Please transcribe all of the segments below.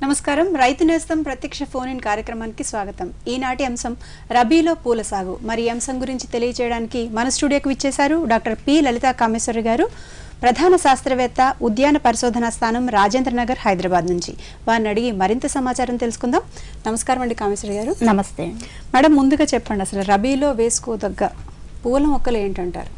నమస్కారం రైతు నేస్తం ప్రత్యక్ష ఫోన్ ఇన్ కార్యక్రమానికి స్వాగతం ఈనాటి అంశం రబీలో పూల సాగు మరి ఈ అంశం గురించి తెలియజేయడానికి మన స్టూడియోకి విచ్చేశారు డాక్టర్ పి లలితా కామేశ్వరి గారు ప్రధాన శాస్త్రవేత్త ఉద్యాన పరిశోధనా స్థానం రాజేంద్ర నగర్ హైదరాబాద్ నుంచి వారిని అడిగి మరింత సమాచారం తెలుసుకుందాం నమస్కారం అండి కామేశ్వరి గారు నమస్తే మేడం ముందుగా చెప్పండి అసలు రబీలో వేసుకోదగ్గ పూల మొక్కలు ఏంటంటారు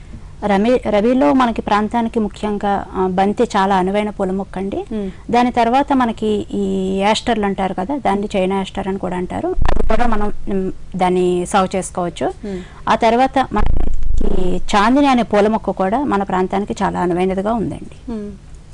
రబీ రబీలో మనకి ప్రాంతానికి ముఖ్యంగా ఆ, బంతి చాలా అనువైన పూల మొక్క అండి మ్మ్. దాని తర్వాత మనకి ఈ యాస్టర్లు అంటారు కదా దాన్ని చైనా యాస్టర్ అని కూడా అంటారు అది కూడా మనం మ్, దాన్ని సాగు చేసుకోవచ్చు మ్మ్. ఆ తర్వాత మనకి ఈ చాందిని అనే పూల మొక్క కూడా మన ప్రాంతానికి చాలా అనువైనదిగా ఉందండి ఉమ్.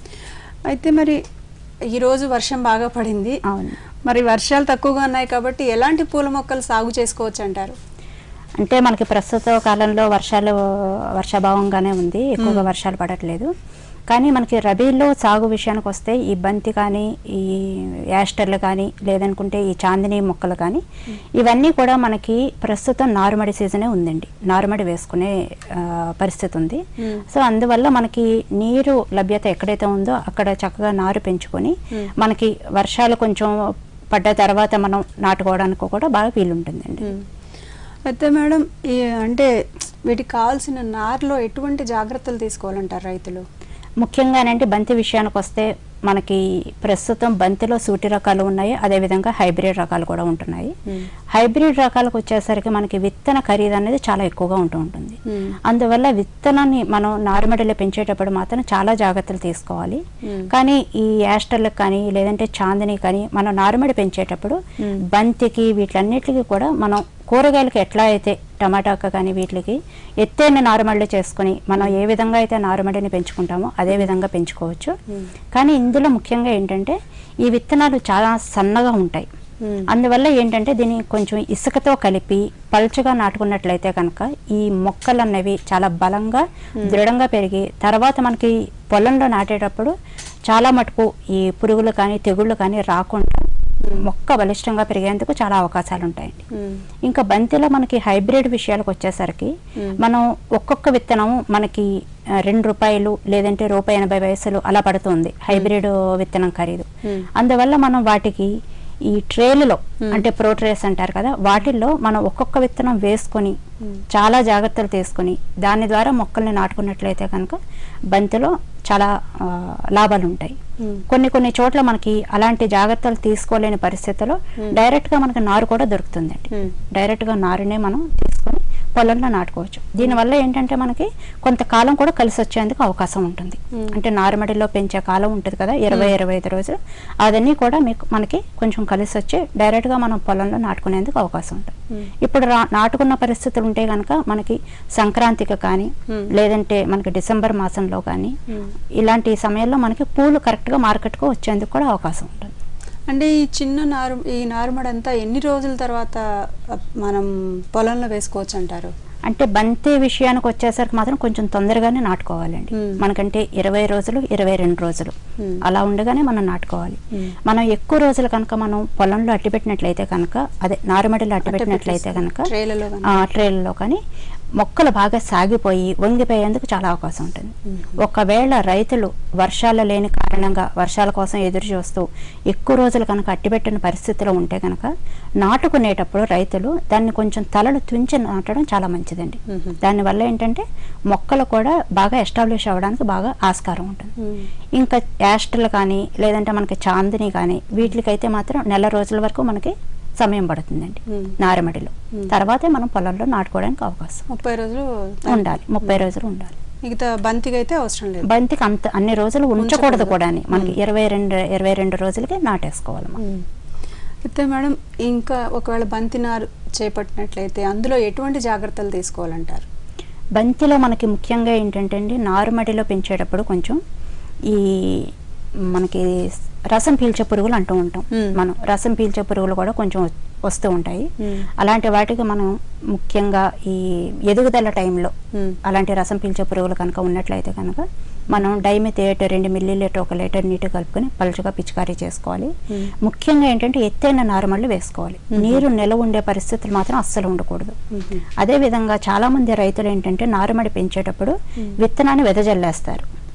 అయితే మరి ఈరోజు వర్షం బాగా పడింది అవును మరి వర్షాలు తక్కువగా ఉన్నాయి కాబట్టి ఎలాంటి పూల మొక్కలు సాగు చేసుకోవచ్చు అంటారు అంటే మనకి ప్రస్తుత కాలంలో వర్షాలు వర్షాభావంగానే ఉంది ఎక్కువగా వర్షాలు పడట్లేదు కానీ మనకి రబీలో సాగు విషయానికి వస్తే ఈ బంతి కానీ ఈ యాస్టర్లు కానీ లేదనుకుంటే ఈ చాందిని మొక్కలు కానీ ఇవన్నీ కూడా మనకి ప్రస్తుతం నారుమడి సీజనే ఉందండి నారుమడి వేసుకునే ఆ, పరిస్థితి ఉంది మ్మ్. సో అందువల్ల మనకి నీరు లభ్యత ఎక్కడైతే ఉందో అక్కడ చక్కగా నారు పెంచుకొని మ్మ్. మనకి వర్షాలు కొంచెం పడ్డ తర్వాత మనం నాటుకోవడానికి కూడా బాగా వీలుంటుందండి ఉమ్. అయితే మేడం ఈ అంటే వీటికి కావాల్సిన నారులో ఎటువంటి జాగ్రత్తలు తీసుకోవాలంటారు రైతులు ముఖ్యంగానంటే బంతి విషయానికి వస్తే మనకి ప్రస్తుతం బంతిలో సూటి రకాలు ఉన్నాయి అదేవిధంగా హైబ్రిడ్ రకాలు కూడా ఉంటున్నాయి మ్మ్. హైబ్రిడ్ రకాలకు వచ్చేసరికి మనకి విత్తన ఖరీదు అనేది చాలా ఎక్కువగా ఉంటూ ఉంటుంది మ్మ్. అందువల్ల విత్తనాన్ని మనం నారుమడిలో పెంచేటప్పుడు మాత్రం చాలా జాగ్రత్తలు తీసుకోవాలి మ్మ్. కానీ ఈ యాస్టర్లకు కానీ లేదంటే చాందిని కానీ మనం నారుమడి పెంచేటప్పుడు మ్మ్. బంతికి వీటిలన్నిటికీ కూడా మనం కూరగాయలకి ఎట్లా అయితే టమాటాకు కానీ వీటికి ఎత్తైన నారుమడిలో చేసుకొని మనం ఏ విధంగా అయితే నారుమడిని పెంచుకుంటామో అదే విధంగా పెంచుకోవచ్చు మ్మ్. కానీ ఇందులో ముఖ్యంగా ఏంటంటే ఈ విత్తనాలు చాలా సన్నగా ఉంటాయి మ్మ్. అందువల్ల ఏంటంటే దీన్ని కొంచెం ఇసుకతో కలిపి పలుచగా నాటుకున్నట్లయితే కనుక ఈ మొక్కలు అన్నవి చాలా బలంగా దృఢంగా పెరిగి తర్వాత మనకి పొలంలో నాటేటప్పుడు చాలా మటుకు ఈ పురుగులు కానీ తెగుళ్ళు కానీ రాకుండా మొక్క బలిష్టంగా పెరిగేందుకు చాలా అవకాశాలు ఉంటాయండి ఉమ్. ఇంకా బంతిలో మనకి హైబ్రిడ్ విషయాలకు వచ్చేసరికి మ్మ్. మనం ఒక్కొక్క విత్తనం మనకి ఆ, రెండు రూపాయలు లేదంటే రూపాయి ఎనభై పైసలు అలా పడుతుంది హైబ్రిడ్ విత్తనం ఖరీదు మ్మ్. అందువల్ల మనం వాటికి ఈ ట్రేలలో అంటే ప్రో ట్రేస్ అంటారు కదా వాటిల్లో మనం ఒక్కొక్క విత్తనం వేసుకొని మ్మ్. చాలా జాగ్రత్తలు తీసుకొని దాని ద్వారా మొక్కల్ని నాటుకున్నట్లయితే కనుక బంతిలో చాలా ఆ, లాభాలు ఉంటాయి ఉమ్. కొన్ని కొన్ని చోట్ల మనకి అలాంటి జాగ్రత్తలు తీసుకోలేని పరిస్థితుల్లో డైరెక్ట్ గా మనకి నారు కూడా దొరుకుతుందండి ఉమ్. డైరెక్ట్ గా నారునే మనం తీసుకొని పొలంలో నాటుకోవచ్చు దీనివల్ల ఏంటంటే మనకి కొంతకాలం కూడా కలిసి వచ్చేందుకు అవకాశం ఉంటుంది మ్మ్. అంటే నారుమడిలో పెంచే కాలం ఉంటుంది కదా ఇరవై ఇరవై ఐదు రోజులు అదన్నీ కూడా మీకు మనకి కొంచెం కలిసి వచ్చి డైరెక్ట్ గా మనం పొలంలో నాటుకునేందుకు అవకాశం ఉంటుంది మ్మ్. ఇప్పుడు రా నాటుకున్న పరిస్థితులు ఉంటే కనుక మనకి సంక్రాంతికి కానీ మ్మ్. లేదంటే మనకి డిసెంబర్ మాసంలో కానీ మ్మ్. ఇలాంటి సమయంలో మనకి పూలు కరెక్ట్గా మార్కెట్కు వచ్చేందుకు కూడా అవకాశం ఉంటుంది అంటే ఈ చిన్న నారు ఈ నారుమడి అంతా ఎన్ని రోజుల తర్వాత అ, మనం పొలంలో వేసుకోవచ్చు అంటారు అంటే బంతి విషయానికి వచ్చేసరికి మాత్రం కొంచెం తొందరగానే నాటుకోవాలండి మ్మ్. మనకంటే ఇరవై రోజులు ఇరవై రెండు రోజులు మ్మ్. అలా ఉండగానే మనం నాటుకోవాలి మ్మ్. మనం ఎక్కువ రోజులు కనుక మనం పొలంలో అట్టిపెట్టినట్లయితే కనుక అదే నారుమడిలో అట్టిపెట్టినట్లయితే కనుక ట్రేలలో గానీ. ఆ ట్రేలలో కానీ మొక్కలు బాగా సాగిపోయి వంగిపోయేందుకు చాలా అవకాశం ఉంటుంది ఒకవేళ రైతులు వర్షాలు లేని కారణంగా వర్షాల కోసం ఎదురు చూస్తూ ఎక్కువ రోజులు కనుక అట్టిపెట్టిన పరిస్థితిలో ఉంటే కనుక నాటుకునేటప్పుడు రైతులు దాన్ని కొంచెం తలలు తుంచి నాటడం చాలా మంచిదండి మ్మ్. దానివల్ల ఏంటంటే మొక్కలు కూడా బాగా ఎస్టాబ్లిష్ అవ్వడానికి బాగా ఆస్కారం ఉంటుంది ఉమ్. ఇంకా యాస్టర్లు కానీ లేదంటే మనకి చాందిని కానీ వీటికైతే మాత్రం నెల రోజుల వరకు మనకి సమయం పడుతుందండి మ్మ్. నారుమడిలో మ్మ్. తర్వాతే మనం పొలంలో నాటుకోవడానికి అవకాశం ముప్పై రోజులు ఉండాలి ముప్పై రోజులు ఉండాలి మిగతా బంతికి అయితే అవసరం లేదు బంతికి అంత అన్ని రోజులు ఉంచకూడదు ఉంచకూడదు. కూడా మనకి ఇరవై రెండు ఇరవై రెండు రోజులకి నాటేసుకోవాలి మనం. ఉమ్. అయితే మేడం ఇంకా ఒకవేళ బంతి నారు చేపట్టినట్లయితే అందులో ఎటువంటి జాగ్రత్తలు తీసుకోవాలంటారు బంతిలో మనకి ముఖ్యంగా ఏంటంటే అండి నారుమడిలో పెంచేటప్పుడు కొంచెం ఈ మనకి రసం పీల్చే పురుగులు అంటూ ఉంటాం మ్మ్. మనం రసం పీల్చే పురుగులు కూడా కొంచెం వ- వస్తూ ఉంటాయి మ్మ్. అలాంటి వాటికి మనం ముఖ్యంగా ఈ ఎదుగుదల టైంలో ఉమ్. అలాంటి రసం పీల్చే పురుగులు కనుక ఉన్నట్లయితే కనుక మనం డైమిథియేట్ రెండు మిల్లీ లీటర్ ఒక లీటర్ నీటి కలుపుకొని పలుచగా పిచికారీ చేసుకోవాలి మ్మ్. ముఖ్యంగా ఏంటంటే ఎత్తైన నారుమళ్ళు వేసుకోవాలి నీరు నిలవ ఉండే పరిస్థితులు మాత్రం అస్సలు ఉండకూడదు మ్మ్. అదే విధంగా చాలా మంది రైతులు ఏంటంటే నారుమడి పెంచేటప్పుడు విత్తనాన్ని వెదజల్లేస్తారు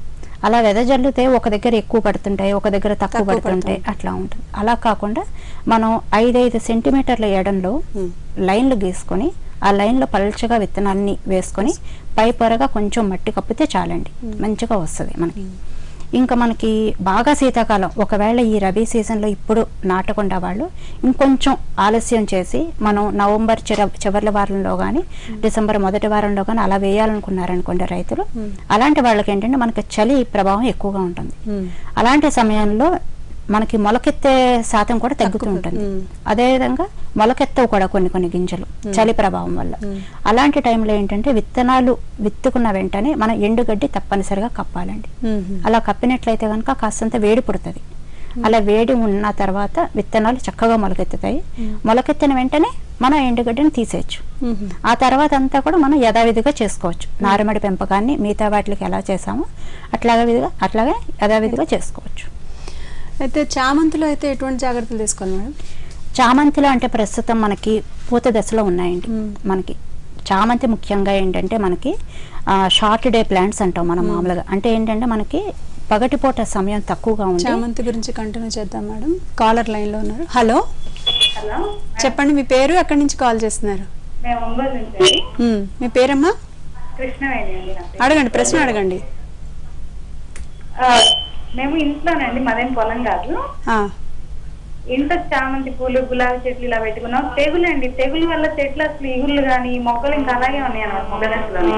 అలా వెదజల్లితే ఒక దగ్గర ఎక్కువ పడుతుంటాయి ఒక దగ్గర తక్కువ తక్కువ పడుతుంటాయి పడుతుంటాయి. అట్లా ఉంటుంది అలా కాకుండా మనం ఐదైదు సెంటీమీటర్ల ఎడంలో మ్మ్. లైన్లు గీసుకొని ఆ లైన్లో పల్చగా విత్తనాన్ని వేసుకొని పై పొరగా కొంచెం మట్టి కప్పితే చాలండి మంచిగా వస్తుంది మనకి ఇంకా మనకి బాగా శీతాకాలం ఒకవేళ ఈ రబీ సీజన్లో ఇప్పుడు నాటకుండా వాళ్ళు ఇంకొంచెం ఆలస్యం చేసి మనం నవంబర్ చిర చివరి వారంలో కానీ డిసెంబర్ మొదటి వారంలో కానీ అలా వేయాలనుకున్నారనుకోండి రైతులు మ్మ్. అలాంటి వాళ్ళకి ఏంటంటే మనకి చలి ప్రభావం ఎక్కువగా ఉంటుంది మ్మ్. అలాంటి సమయంలో మనకి మొలకెత్తే శాతం కూడా తగ్గుతూ తక్కువ. ఉంటుంది మ్మ్. అదేవిధంగా మొలకెత్తవు కూడా కొన్ని కొన్ని గింజలు చలి ప్రభావం వల్ల మ్మ్. అలాంటి టైంలో ఏంటంటే విత్తనాలు విత్తుకున్న వెంటనే మనం ఎండుగడ్డి తప్పనిసరిగా కప్పాలండి మ్మ్. అలా కప్పినట్లయితే కనుక కాస్తంత వేడి పుడుతుంది అలా వేడి ఉన్న తర్వాత విత్తనాలు చక్కగా మొలకెత్తుతాయి మొలకెత్తిన వెంటనే మనం ఎండుగడ్డిని తీసేయచ్చు మ్మ్. ఆ తర్వాత అంతా కూడా మనం యథావిధిగా చేసుకోవచ్చు నారుమడి పెంపకాన్ని మిగతా వాటికి ఎలా చేసామో అట్లాగే విధిగా అట్లాగే యథావిధిగా చేసుకోవచ్చు అయితే చామంతిలో అయితే ఎటువంటి జాగ్రత్తలు తీసుకోవాలి మేడం చామంతిలో అంటే ప్రస్తుతం మనకి పూత దశలో ఉన్నాయండి మ్మ్. మనకి చామంతి ముఖ్యంగా ఏంటంటే మనకి షార్ట్ డే ప్లాంట్స్ అంటాం మనం మామూలుగా అంటే ఏంటంటే మనకి పగటిపూట సమయం తక్కువగా ఉంది చామంతి గురించి కంటిన్యూ చేద్దాం మేడం కాలర్ లైన్ లో ఉన్నారు హలో హలో చెప్పండి మీ పేరు ఎక్కడి నుంచి కాల్ చేస్తున్నారు మేము ఒంగోలు నుంచి అండి. మ్మ్. మీ పేరమ్మా కృష్ణవేణి అండి నా పేరు. అడగండి ప్రశ్న అడగండి ఆ, మేము ఇంట్లోనండి మాదేం పొలం కాదు ఆ, ఇంట్లో చామంతి పూలు గులాబీ చెట్లు ఇలా పెట్టుకున్నాం తెగులు అండి తెగులు వల్ల చెట్లు అసలు ఇగుళ్ళు కానీ మొక్కలు ఇంకా అలాగే ఉన్నాయి అన్నమాట మొగ్గ దశలోనే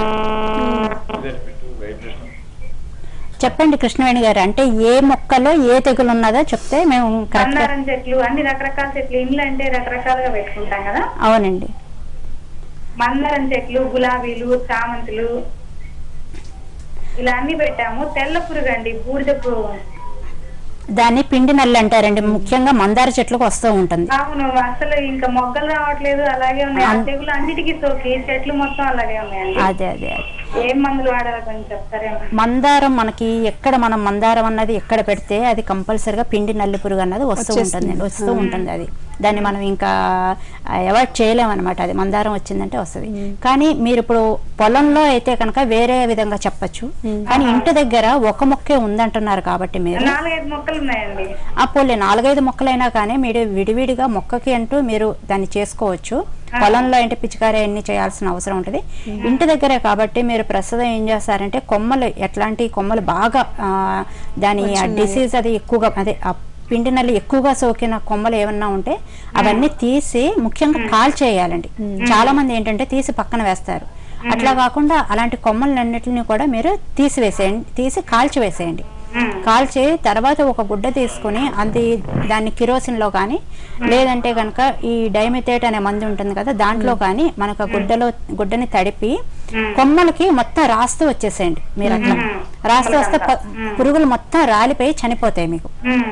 చెప్పండి కృష్ణవేణి గారు అంటే ఏ మొక్కలో ఏ తెగులు ఉన్నదో చెప్తే మేము కరెక్ట్గా మందారం చెట్లు అన్ని రకరకాల చెట్లు ఇండ్లు అంటే రకరకాలుగా పెట్టుకుంటాం కదా అవునండి మందారం చెట్లు గులాబీలు చామంతులు ఇలా అన్ని పెట్టాము తెల్ల పురుగు అండి బూడిద పురుగు దాన్ని పిండి నల్లి అంటారండి ముఖ్యంగా మందార చెట్లకు వస్తూ ఉంటుంది అవును అసలు ఇంకా మొగ్గలు రావట్లేదు అలాగే ఉన్నాయి ఆ తెగులు అన్నిటికీ సోకి చెట్లు మొత్తం అలాగే ఉన్నాయండి అదే అదే అదే ఏం మందులు వాడాలో కొంచెం చెప్తారేమో మందారం మనకి ఎక్కడ మనం మందారం అన్నది ఎక్కడ పెడితే అది కంపల్సరిగా పిండి నల్లి పురుగు అన్నది వస్తూ వచ్చేస్తుంది. ఉంటుంది వస్తూ ఉంటుంది అది దాన్ని మనం ఇంకా అవాయిడ్ చేయలేము అనమాట అది మందారం వచ్చిందంటే వస్తుంది కానీ మీరు ఇప్పుడు పొలంలో అయితే కనుక వేరే విధంగా చెప్పచ్చు కానీ ఇంటి దగ్గర ఒక మొక్కే ఉందంటున్నారు కాబట్టి మీరు నాలుగైదు మొక్కలు ఉన్నాయండి ఆ పోలే నాలుగైదు మొక్కలైనా కానీ మీరు విడివిడిగా మొక్కకి అంటూ మీరు దాన్ని చేసుకోవచ్చు పొలంలో ఏంటి పిచికారీ అన్ని చేయాల్సిన అవసరం ఉంటుంది ఇంటి దగ్గరే కాబట్టి మీరు ప్రస్తుతం ఏం చేస్తారంటే కొమ్మలు ఎట్లాంటి కొమ్మలు బాగా ఆ, దాని డిసీజ్ అది ఎక్కువగా అదే ఆ పిండి నల్లి ఎక్కువగా సోకిన కొమ్మలు ఏమన్నా ఉంటే అవన్నీ తీసి ముఖ్యంగా కాల్ చేయాలండి చాలా మంది ఏంటంటే తీసి పక్కన వేస్తారు అట్లా కాకుండా అలాంటి కొమ్మలన్నిటిని కూడా మీరు తీసివేసేయండి తీసి కాల్చి వేసేయండి కాల్చి తర్వాత ఒక గుడ్డ తీసుకుని అది దాన్ని కిరోసిన్లో కానీ లేదంటే కనుక ఈ డైమిథేట్ అనే మందు ఉంటుంది కదా దాంట్లో కానీ మనకు ఆ గుడ్డలో గుడ్డని తడిపి కొమ్మలకి మొత్తం రాస్తూ వచ్చేసేయండి మీరు అట్లా రాస్తూ వస్తే ప- పురుగులు మొత్తం రాలిపోయి చనిపోతాయి మీకు ఉమ్.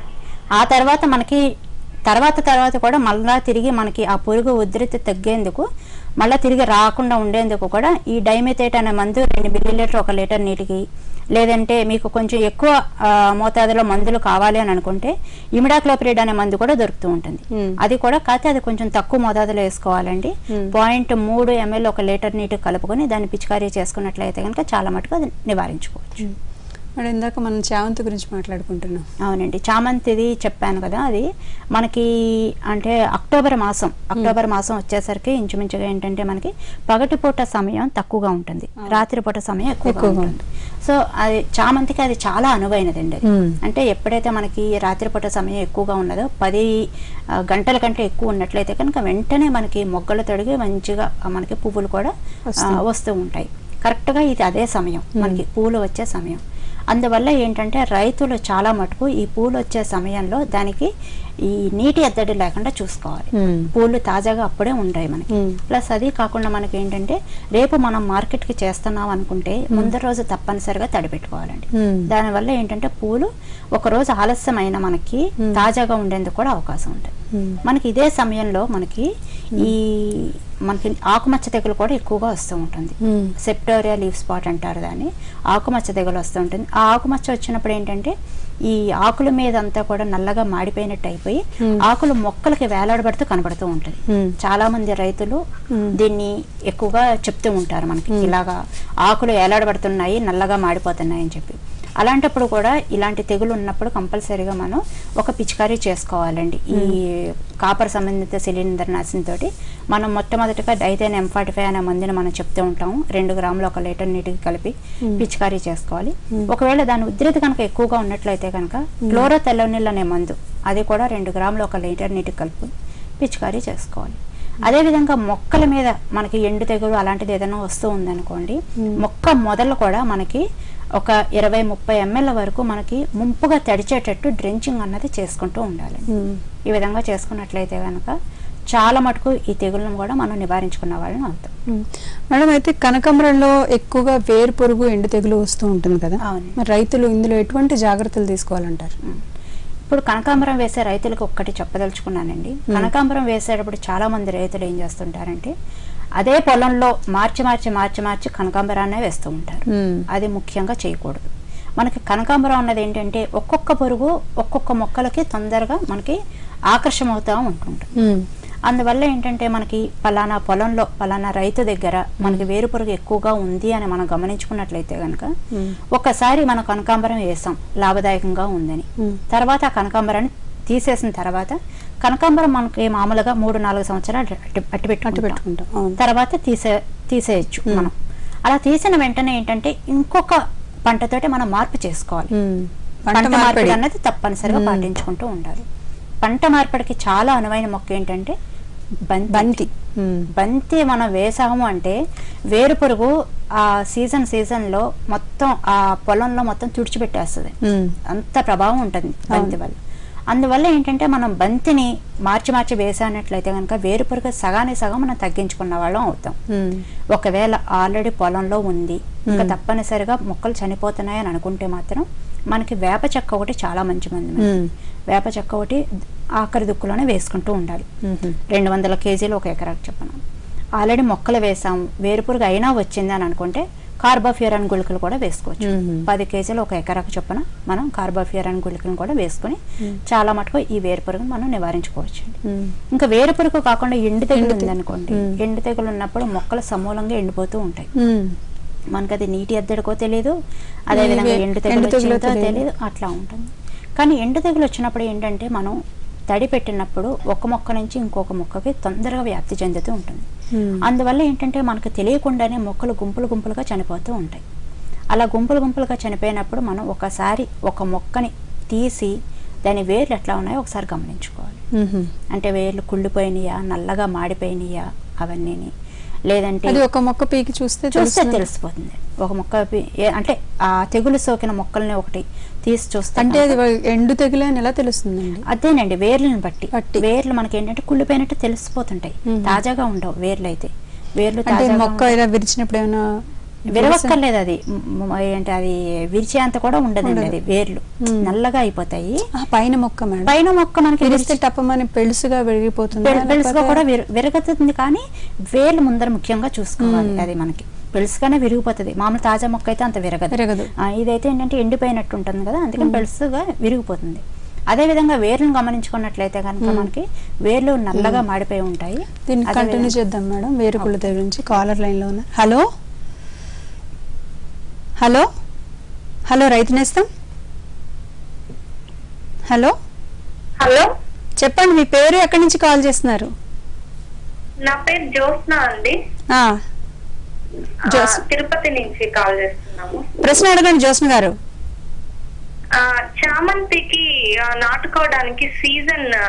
ఆ తర్వాత మనకి తర్వాత తర్వాత కూడా మళ్ళా తిరిగి మనకి ఆ పురుగు ఉధృతి తగ్గేందుకు మళ్ళీ తిరిగి రాకుండా ఉండేందుకు కూడా ఈ డైమిథేట్ అనే మందు రెండు మిల్లీలీటర్ ఒక లీటర్ నీటికి లేదంటే మీకు కొంచెం ఎక్కువ ఆ, మోతాదులో మందులు కావాలి అని అనుకుంటే ఇమిడాక్లోపిరిడ్ అనే మందు కూడా దొరుకుతూ ఉంటుంది మ్మ్. అది కూడా కాకపోతే అది కొంచెం తక్కువ మోతాదులో వేసుకోవాలండి పాయింట్ మూడు ఎంఎల్ ఒక లీటర్ నీటి కలుపుకొని దాన్ని పిచికారీ చేసుకున్నట్లయితే కనుక చాలా మటుకు అది నివారించుకోవచ్చు మేడం ఇందాక మనం చామంతి గురించి మాట్లాడుకుంటున్నాం అవునండి చామంతిది చెప్పాను కదా అది మనకి అంటే అక్టోబర్ మాసం అక్టోబర్ మాసం వచ్చేసరికి ఇంచుమించుగా ఏంటంటే మనకి పగటిపూట సమయం తక్కువగా ఉంటుంది రాత్రిపూట సమయం ఎక్కువగా ఎక్కువగా ఉంటుంది సో అది చామంతికి అది చాలా అనువైనదండి అది మ్మ్. అంటే ఎప్పుడైతే మనకి రాత్రిపూట సమయం ఎక్కువగా ఉన్నదో పది ఆ, గంటల కంటే ఎక్కువ ఉన్నట్లయితే కనుక వెంటనే మనకి మొగ్గలు తొడిగి మంచిగా ఆ, మనకి పువ్వులు కూడా ఆ, వస్తాయి. వస్తూ ఉంటాయి కరెక్ట్గా ఇది అదే సమయం మనకి పూలు వచ్చే సమయం అందువల్ల ఏంటంటే రైతులు చాలా మటుకు ఈ పూలు వచ్చే సమయంలో దానికి ఈ నీటి ఎద్దడి లేకుండా చూసుకోవాలి మ్మ్. పూలు తాజాగా అప్పుడే ఉంటాయి మనకి మ్మ్. ప్లస్ అది కాకుండా మనకి ఏంటంటే రేపు మనం మార్కెట్కి చేస్తున్నాం అనుకుంటే ముందు రోజు తప్పనిసరిగా తడిపెట్టుకోవాలండి మ్మ్. దానివల్ల ఏంటంటే పూలు ఒక రోజు ఆలస్యమైన మనకి తాజాగా ఉండేందుకు కూడా అవకాశం ఉంటుంది మ్మ్. మనకి ఇదే సమయంలో మనకి ఈ మనకి ఆకుమచ్చ తెగులు కూడా ఎక్కువగా వస్తూ ఉంటుంది మ్మ్. సెప్టోరియా లీవ్ స్పాట్ అంటారు దాన్ని ఆకుమచ్చ తెగులు వస్తూ ఉంటుంది ఆ ఆకుమచ్చ వచ్చినప్పుడు ఏంటంటే ఈ ఆకుల మీద అంతా కూడా నల్లగా మాడిపోయినట్టు అయిపోయి ఆకులు మొక్కలకి వేలాడబడుతూ కనబడుతూ ఉంటుంది మ్మ్. చాలా మంది రైతులు దీన్ని ఎక్కువగా చెప్తూ ఉంటారు మనకి ఇలాగా ఆకులు వేలాడబడుతున్నాయి నల్లగా మాడిపోతున్నాయి అని చెప్పి అలాంటప్పుడు కూడా ఇలాంటి తెగులు ఉన్నప్పుడు కంపల్సరీగా మనం ఒక పిచికారీ చేసుకోవాలండి ఈ కాపర్ సంబంధిత శిలీంద్ర నాశనంతోటి మనం మొట్టమొదటిగా డైతేన్ ఎం ఫార్టీ ఫైవ్ అనే మందుని మనం చెప్తూ ఉంటాము రెండు గ్రాములు ఒక లీటర్ నీటికి కలిపి పిచికారీ చేసుకోవాలి ఒకవేళ దాని ఉధృతి కనుక ఎక్కువగా ఉన్నట్లయితే కనుక క్లోరోథెలోనిల్ అనే మందు అది కూడా రెండు గ్రాములు ఒక లీటర్ నీటికి కలిపి పిచికారీ చేసుకోవాలి అదేవిధంగా మొక్కల మీద మనకి ఎండు తెగులు అలాంటిది ఏదైనా వస్తూ ఉందనుకోండి మొక్క మొదలు కూడా మనకి ఒక ఇరవై ముప్పై ఎంఎల్ వరకు మనకి ముంపుగా తడిచేటట్టు డ్రెంచింగ్ అన్నది చేసుకుంటూ ఉండాలి మ్మ్. ఈ విధంగా చేసుకున్నట్లయితే కనుక చాలా మటుకు ఈ తెగులను కూడా మనం నివారించుకున్న వాళ్ళని అవుతాం మ్మ్. మేడం అయితే కనకాంబరంలో ఎక్కువగా వేరు పురుగు ఎండు తెగులు వస్తూ ఉంటుంది కదా అవును. మరి రైతులు ఇందులో ఎటువంటి జాగ్రత్తలు తీసుకోవాలంటారు ఇప్పుడు కనకాంబరం వేసే రైతులకు ఒక్కటి చెప్పదలుచుకున్నానండి కనకాంబరం వేసేటప్పుడు చాలా మంది రైతులు ఏం చేస్తుంటారంటే అదే పొలంలో మార్చి మార్చి మార్చి మార్చి కనకాంబరాన్నే వేస్తూ ఉంటారు మ్మ్. అది ముఖ్యంగా చేయకూడదు మనకి కనకాంబరం అన్నది ఏంటంటే ఒక్కొక్క పురుగు ఒక్కొక్క మొక్కలకి తొందరగా మనకి ఆకర్షమవుతూ ఉంటుంటుంది మ్మ్. అందువల్ల ఏంటంటే మనకి పలానా పొలంలో పలానా రైతు దగ్గర మనకి వేరు పురుగు ఎక్కువగా ఉంది అని మనం గమనించుకున్నట్లయితే కనుక మ్మ్. ఒకసారి మనం కనకాంబరం వేసాం లాభదాయకంగా ఉందని మ్మ్. తర్వాత ఆ కనకాంబరాన్ని తీసేసిన తర్వాత కనకాంబరం మనకి మామూలుగా మూడు నాలుగు సంవత్సరాలు అట్టి అట్టి అట్టు పెట్టుకుంటాం పెట్టుకుంటాం అవును తర్వాత తీసే తీసేయచ్చు మ్మ్. మనం అలా తీసిన వెంటనే ఏంటంటే ఇంకొక పంటతోటి మనం మార్పు చేసుకోవాలి మ్మ్. పంట పంట మార్పిడి మార్పిడి అన్నది తప్పనిసరిగా మ్మ్. పాటించుకుంటూ ఉండాలి పంట మార్పిడికి చాలా అనువైన మొక్క ఏంటంటే బంతి బంతి మ్మ్. బంతి మనం వేసాము అంటే వేరు పురుగు ఆ సీజన్ సీజన్లో మొత్తం ఆ పొలంలో మొత్తం తుడిచిపెట్టేస్తుంది మ్మ్. అంత ప్రభావం ఉంటుంది బంతి వల్ల అందువల్ల ఏంటంటే మనం బంతిని మార్చి మార్చి వేసానట్లయితే కనుక వేరు పురుగు సగానికి సగం మనం తగ్గించుకున్న వాళ్ళం అవుతాం మ్మ్. ఒకవేళ ఆల్రెడీ పొలంలో ఉంది ఇంకా మ్మ్. తప్పనిసరిగా మొక్కలు చనిపోతున్నాయి అని అనుకుంటే మాత్రం మనకి వేప చెక్క ఒకటి చాలా మంచి మంది మ్మ్. వేప చెక్క ఒకటి ఆఖరి దుక్కులోనే వేసుకుంటూ ఉండాలి మ్మ్. రెండు వందల కేజీలు ఒక ఎకరాకు చెప్పను ఆల్రెడీ మొక్కలు వేసాం వేరుపురుగు అయినా వచ్చింది అని అనుకుంటే కార్బోఫ్యూరాన్ గుళికలు కూడా వేసుకోవచ్చు మ్మ్. పది కేజీలు ఒక ఎకరాకు చొప్పున మనం కార్బోఫ్యూరాన్ గుళికలను కూడా వేసుకుని చాలా మటుకు ఈ వేరుపురుగును మనం నివారించుకోవచ్చు మ్మ్. ఇంకా వేరుపురుగు కాకుండా ఎండు తెగులు ఎండు తెగులు. ఉందనుకోండి మ్మ్. ఎండు తెగులు ఉన్నప్పుడు మొక్కలు సమూలంగా ఎండిపోతూ ఉంటాయి మ్మ్. మనకి అది నీటి ఎద్దడికో తెలియదు అదేవిధంగా ఇవే- ఎండు ఎండు తెగులు తెగులో వచ్చిందో తెలియదు. తెలియదు అట్లా ఉంటుంది కానీ ఎండు తెగులు వచ్చినప్పుడు ఏంటంటే మనం తడి పెట్టినప్పుడు ఒక మొక్క నుంచి ఇంకొక మొక్కకి తొందరగా వ్యాప్తి చెందుతూ ఉంటుంది మ్మ్. అందువల్ల ఏంటంటే మనకు తెలియకుండానే మొక్కలు గుంపులు గుంపులుగా చనిపోతూ ఉంటాయి అలా గుంపులు గుంపులుగా చనిపోయినప్పుడు మనం ఒకసారి ఒక మొక్కని తీసి దాని వేర్లు ఎట్లా ఉన్నాయో ఒకసారి గమనించుకోవాలి మ్మ్. అంటే వేర్లు కుళ్ళిపోయినాయా నల్లగా మాడిపోయినాయా అవన్నీని లేదంటే అది ఒక మొక్క పీకి చూస్తే చూస్తే తెలుస్తుందా? తెలిసిపోతుంది ఒక మొక్క పి- ఏ- అంటే ఆ తెగులు సోకిన మొక్కల్ని ఒకటి తీసి చూస్తే అంటే అది కనుక- వా- ఎండు తెగులే అని ఎలా తెలుస్తుందండి అదేనండి వేర్లను బట్టి బట్టి. వేర్లు మనకి ఏంటంటే కుళ్ళిపోయినట్టు తెలిసిపోతుంటాయి మ్మ్. తాజాగా ఉండవు వేర్లు అయితే వేర్లు అంటే తాజాగా మొక్క ఉంటాయి. ఇలా విరిచినప్పుడు ఏమైనా విరవక్కర్లేదు అది మ్, మ్, ఏంటి అది విరిచే అంత కూడా ఉండదండి ఉండదు. అది వేర్లు మ్మ్. నల్లగా అయిపోతాయి ఆ, పైన మొక్క మేడం పైన మొక్క మనకి విరిస్తే విరిచి- టప్పమని పెళుసుగా విరిగిపోతుంది పెళ్- పెళుసుగా కూడా విర- విరగతుంది కానీ వేర్లు ముందర ముఖ్యంగా చూసుకోవాలి మ్మ్. అది మనకి పెళుసుగానే విరిగిపోతుంది మామూలు తాజా మొక్క అయితే అంత విరగదు విరగదు. ఆ, ఇదైతే ఏంటంటే ఎండిపోయినట్టు ఉంటుంది కదా అందుకని పెళుసుగా విరిగిపోతుంది అదే విధంగా వేర్లను గమనించుకున్నట్లయితే కనుక మనకి వేర్లు నల్లగా మాడిపోయి ఉంటాయి దీన్ని అదే కంటిన్యూ విధంగా- చేద్దాం మేడం వేరుకుళ్ళ దగ్గర నుంచి కాలర్ లైన్ లో ఉన్నారు హలో హలో హలో రైతు నేస్తం హలో హలో చెప్పండి మీ పేరు ఎక్కడి నుంచి కాల్ చేస్తున్నారు నా పేరు జ్యోత్స్న అండి ఆ, ఆ, జోస్- తిరుపతి నుంచి కాల్ చేస్తున్నాము ప్రశ్న అడగండి జ్యోత్స్న గారు ఆ, చామంతికి ఆ, నాటుకోవడానికి సీజన్ ఆ,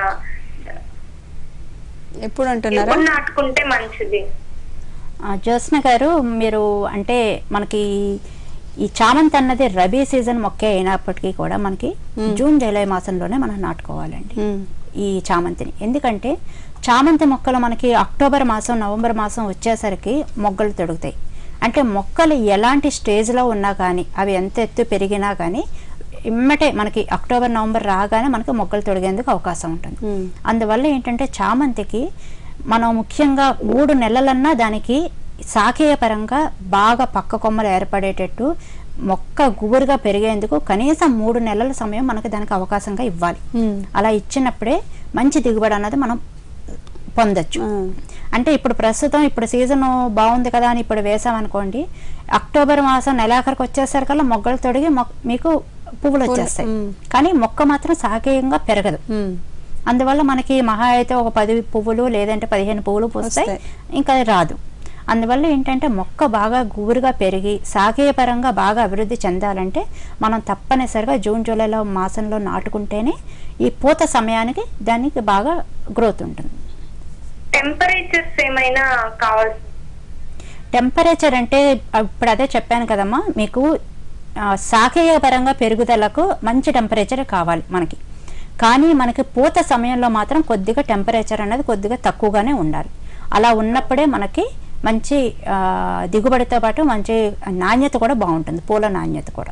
ఎప్పుడు అంటున్నారా ఎప్పుడు నాటుకుంటే మంచిది ఆ, జ్యోత్స్న గారు మీరు అంటే మనకి ఈ చామంతి అన్నది రబీ సీజన్ మొక్కే అయినప్పటికీ కూడా మనకి మ్మ్. జూన్ జూలై మాసంలోనే మనం నాటుకోవాలండి ఉమ్, ఈ చామంతిని ఎందుకంటే చామంతి మొక్కలు మనకి అక్టోబర్ మాసం నవంబర్ మాసం వచ్చేసరికి మొగ్గలు తొడుగుతాయి అంటే మొక్కలు ఎలాంటి స్టేజ్లో ఉన్నా కానీ అవి ఎంత ఎత్తు పెరిగినా కానీ ఇమ్మటే మనకి అక్టోబర్ నవంబర్ రాగానే మనకి మొగ్గలు తొడిగేందుకు అవకాశం ఉంటుంది ఉమ్, అందువల్ల ఏంటంటే చామంతికి మనం ముఖ్యంగా మూడు నెలలన్నా దానికి శాఖీయ పరంగా బాగా పక్క కొమ్మలు ఏర్పడేటట్టు మొక్క గుబురుగా పెరిగేందుకు కనీసం మూడు నెలల సమయం మనకి దానికి అవకాశంగా ఇవ్వాలి ఉమ్, అలా ఇచ్చినప్పుడే మంచి దిగుబడి అన్నది మనం పొందొచ్చు ఆ, అంటే ఇప్పుడు ప్రస్తుతం ఇప్పుడు సీజన్ బాగుంది కదా అని ఇప్పుడు వేసామనుకోండి అక్టోబర్ మాసం నెలాఖరికి వచ్చేసరికల్లా మొగ్గలు తొడిగి మొక్- మీకు పువ్వులు వచ్చేస్తాయి మ్. కానీ మొక్క మాత్రం సాకేయంగా పెరగదు ఉమ్. అందువల్ల మనకి మహా అయితే ఒక పది పువ్వులు లేదంటే పదిహేను పువ్వులు పూస్తాయి వస్తాయి. ఇంకా అది రాదు అందువల్ల ఏంటంటే మొక్క బాగా గుబురుగా పెరిగి సాగే పరంగా బాగా అభివృద్ధి చెందాలంటే మనం తప్పనిసరిగా జూన్ జూలైలో మాసంలో నాటుకుంటేనే ఈ పూత సమయానికి దానికి బాగా గ్రోత్ ఉంటుంది టెంపరేచర్స్ ఏమైనా కావాల్సి టెంపరేచర్ అంటే ఇప్పుడు అదే చెప్పాను కదమ్మా మీకు ఆ, శాఖీయ పరంగా పెరుగుదలకు మంచి టెంపరేచర్ కావాలి మనకి కానీ మనకి పూత సమయంలో మాత్రం కొద్దిగా టెంపరేచర్ అనేది కొద్దిగా తక్కువగానే ఉండాలి అలా ఉన్నప్పుడే మనకి మంచి ఆ, దిగుబడితో పాటు మంచి నాణ్యత కూడా బాగుంటుంది పూల నాణ్యత కూడా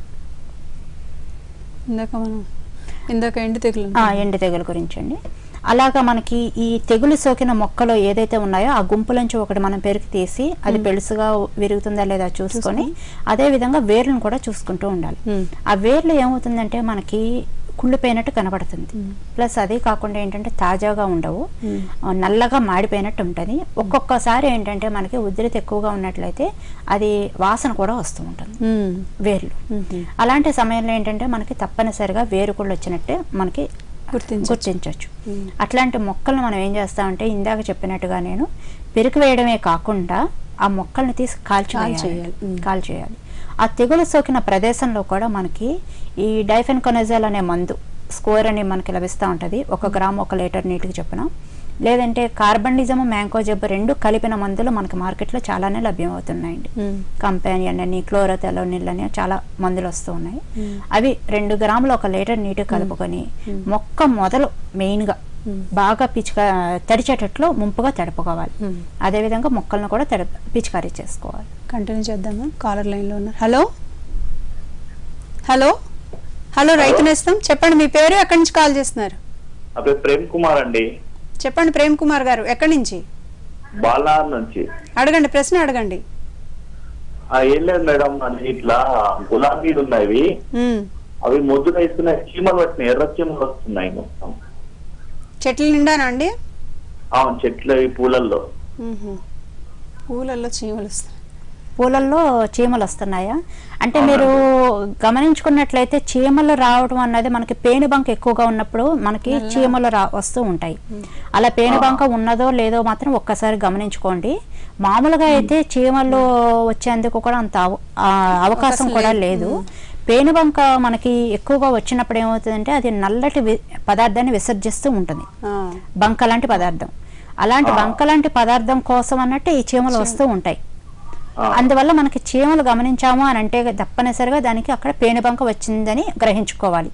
ఇందాక మనం ఇందాక ఎండు తెగులు ఆ, ఎండు తెగులు గురించి అండి అలాగా మనకి ఈ తెగులు సోకిన మొక్కలు ఏదైతే ఉన్నాయో ఆ గుంపులోంచి ఒకటి మనం పెరికి తీసి అది పెలుసుగా విరుగుతుందా లేదా చూసుకొని అదే విధంగా వేర్లను కూడా చూసుకుంటూ ఉండాలి మ్మ్. ఆ వేర్లు ఏమవుతుందంటే మనకి కుళ్ళిపోయినట్టు కనబడుతుంది ప్లస్ అదే కాకుండా ఏంటంటే తాజాగా ఉండవు మ్మ్. ఆ, నల్లగా మాడిపోయినట్టు ఉంటుంది ఒక్కొక్కసారి ఏంటంటే మనకి ఉధృతి ఎక్కువగా ఉన్నట్లయితే అది వాసన కూడా వస్తూ ఉంటుంది ఉమ్. వేర్లు ఉమ్. అలాంటి సమయంలో ఏంటంటే మనకి తప్పనిసరిగా వేరుకుళ్ళు వచ్చినట్టే మనకి గుర్తించొచ్చు. గుర్తించవచ్చు మ్మ్. అట్లాంటి మొక్కలను మనం ఏం చేస్తామంటే ఇందాక చెప్పినట్టుగా నేను పెరుకు వేయడమే కాకుండా ఆ మొక్కల్ని తీసి కాల్చి కాల్చేయాలి. మ్మ్. కాల్చేయాలి ఆ తెగులు సోకిన ప్రదేశంలో కూడా మనకి ఈ డైఫెన్కొనజాల్ అనే మందు స్కోర్ అని మనకి లభిస్తూ ఉంటుంది ఒక గ్రామ్ ఒక లీటర్ నీటికి చొప్పున లేదంటే కార్బన్డిజం మ్యాంకో జబ్బు రెండు కలిపిన మందులు మనకి మార్కెట్లో చాలానే లభ్యమవుతున్నాయండి మ్మ్. కంపానియన్ అని క్లోరోథెలోనిల్ అని చాలా మందులు వస్తూ ఉన్నాయి మ్మ్. అవి రెండు గ్రాములు ఒక లీటర్ నీటి కలుపుకొని మొక్క మొదలు మెయిన్గా మ్మ్. బాగా పిచిక తడిచేటట్లు ముంపుగా తడుపుకోవాలి మ్మ్. అదేవిధంగా మొక్కలను కూడా తడి పిచికారీ చేసుకోవాలి కంటిన్యూ చేద్దామా కాలర్ లైన్లో ఉన్నారు హలో హలో హలో రైతు నేస్తం చెప్పండి మీ పేరు ఎక్కడి నుంచి కాల్ చేస్తున్నారు నా పేరు ప్రేమ్ కుమార్ అండి చెప్పండి ప్రేమ్ కుమార్ గారు ఎక్కడి నుంచి బాలార్ నుంచి అడగండి ప్రశ్న అడగండి ఆ, ఏం లేదు మేడం అది ఇట్లా గులాబీలు ఉన్నాయి ఉమ్. అవి మొద్దుగా వేస్తున్నాయి చీమలు పట్టినాయి ఎర్ర చీమలు వస్తున్నాయి మొత్తం చెట్ల నిండానా అండి అవును చెట్లు ఈ పూలల్లో ఉహు. పూలల్లో చీమలు వస్తాయి పూలల్లో చీమలు వస్తున్నాయా అంటే మీరు గమనించుకున్నట్లయితే చీమలు రావడం అన్నది మనకి పేనుబంక ఎక్కువగా ఉన్నప్పుడు మనకి చీమలు రా వస్తూ ఉంటాయి అలా పేనుబంక ఉన్నదో లేదో మాత్రం ఒక్కసారి గమనించుకోండి మామూలుగా అయితే చీమలు వచ్చేందుకు కూడా అంత అవ- ఆ, అవకాశం కూడా లేదు పేనుబంక మనకి ఎక్కువగా వచ్చినప్పుడు ఏమవుతుందంటే అది నల్లటి వి- పదార్థాన్ని విసర్జిస్తూ ఉంటుంది ఆ. బంక లాంటి పదార్థం అలాంటి బంక లాంటి పదార్థం కోసం అన్నట్టు ఈ చీమలు వస్తూ ఉంటాయి ఆ, అందువల్ల మనకి చీమలు గమనించాము అని అంటే తప్పనిసరిగా దానికి అక్కడ పేనుబంక వచ్చిందని గ్రహించుకోవాలి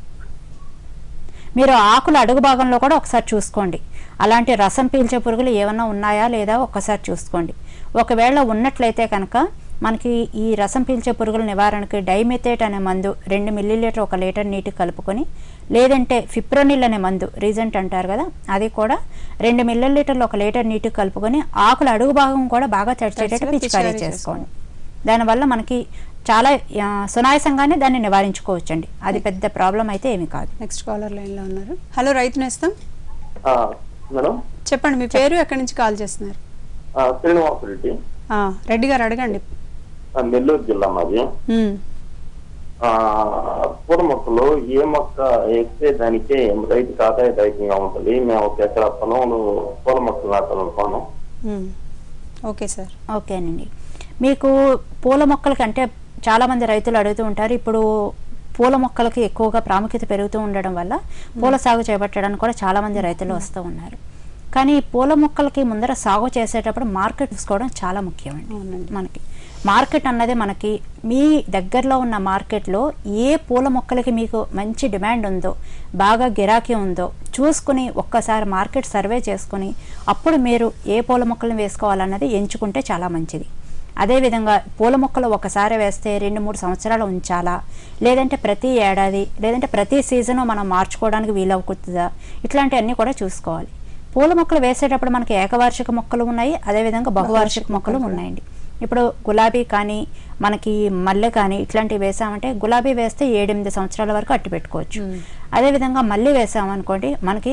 మీరు ఆకుల అడుగు భాగంలో కూడా ఒకసారి చూసుకోండి అలాంటి రసం పీల్చే పురుగులు ఏమన్నా ఉన్నాయా లేదా ఒక్కసారి చూసుకోండి ఒకవేళ ఉన్నట్లయితే కనుక మనకి ఈ రసం పీల్చే పురుగుల నివారణకి డైమెథేట్ అనే మందు రెండు మిల్లీలీటర్ ఒక లీటర్ నీటికి కలుపుకొని లేదంటే ఫిప్రోనిల్ అనే మందు రీజెంట్ అంటారు కదా అది కూడా రెండు మిల్లీలీటర్లు ఒక లీటర్ నీటికి కలుపుకొని ఆకుల అడుగు భాగం కూడా బాగా తడిచేటట్టు తడిచేలా పిచికారీ పిచికారీ చేసుకోండి దానివల్ల మనకి చాలా ఆ, సునాయాసంగానే దాన్ని నివారించుకోవచ్చండి అది పెద్ద ప్రాబ్లం అయితే ఏమీ కాదు నెక్స్ట్ కాలర్ లైన్లో ఉన్నారు హలో రైతు నేస్తం ఆ, మేడం చెప్పండి మీ పేరు ఎక్కడి నుంచి కాల్ చేస్తున్నారు ఆ, శ్రీనివాస్ రెడ్డి ఆ, రెడ్డి గారు అడగండి ఆ, నెల్లూరు జిల్లా మాది ఉమ్. ఆ, పూల మొక్కలు ఏ మొక్క వేస్తే దానికే రైతుకి ఆదాయదాయకంగా ఉంటుంది మేము ఒక ఎకరా పొలంలో పూల మొక్కలు నాటాలనుకున్నాం ఉమ్. ఓకే సార్ ఓకేనండి మీకు పూల మొక్కలకి అంటే చాలామంది రైతులు అడుగుతూ ఉంటారు ఇప్పుడు పూల మొక్కలకి ఎక్కువగా ప్రాముఖ్యత పెరుగుతూ ఉండడం వల్ల పూల సాగు చేపట్టడానికి కూడా చాలామంది రైతులు వస్తూ ఉన్నారు కానీ ఈ పూల మొక్కలకి ముందర సాగు చేసేటప్పుడు మార్కెట్ చూసుకోవడం చాలా ముఖ్యమండి అవునండి. మనకి మార్కెట్ అన్నది మనకి మీ దగ్గరలో ఉన్న మార్కెట్లో ఏ పూల మొక్కలకి మీకు మంచి డిమాండ్ ఉందో బాగా గిరాకీ ఉందో చూసుకుని ఒక్కసారి మార్కెట్ సర్వే చేసుకుని అప్పుడు మీరు ఏ పూల మొక్కలను వేసుకోవాలన్నది ఎంచుకుంటే చాలా మంచిది అదేవిధంగా పూల మొక్కలు ఒకసారి వేస్తే రెండు మూడు సంవత్సరాలు ఉంచాలా లేదంటే ప్రతి ఏడాది లేదంటే ప్రతి సీజను మనం మార్చుకోవడానికి వీలవుతుందా ఇట్లాంటివన్నీ కూడా చూసుకోవాలి పూల మొక్కలు వేసేటప్పుడు మనకి ఏకవార్షిక మొక్కలు ఉన్నాయి అదేవిధంగా బహువార్షిక మొక్కలు ఉన్నాయండి ఇప్పుడు గులాబీ కానీ మనకి మల్లె కానీ ఇట్లాంటివి వేసామంటే గులాబీ వేస్తే ఏడెనిమిది సంవత్సరాల వరకు అట్టి పెట్టుకోవచ్చు అదేవిధంగా మల్లె వేసామనుకోండి మనకి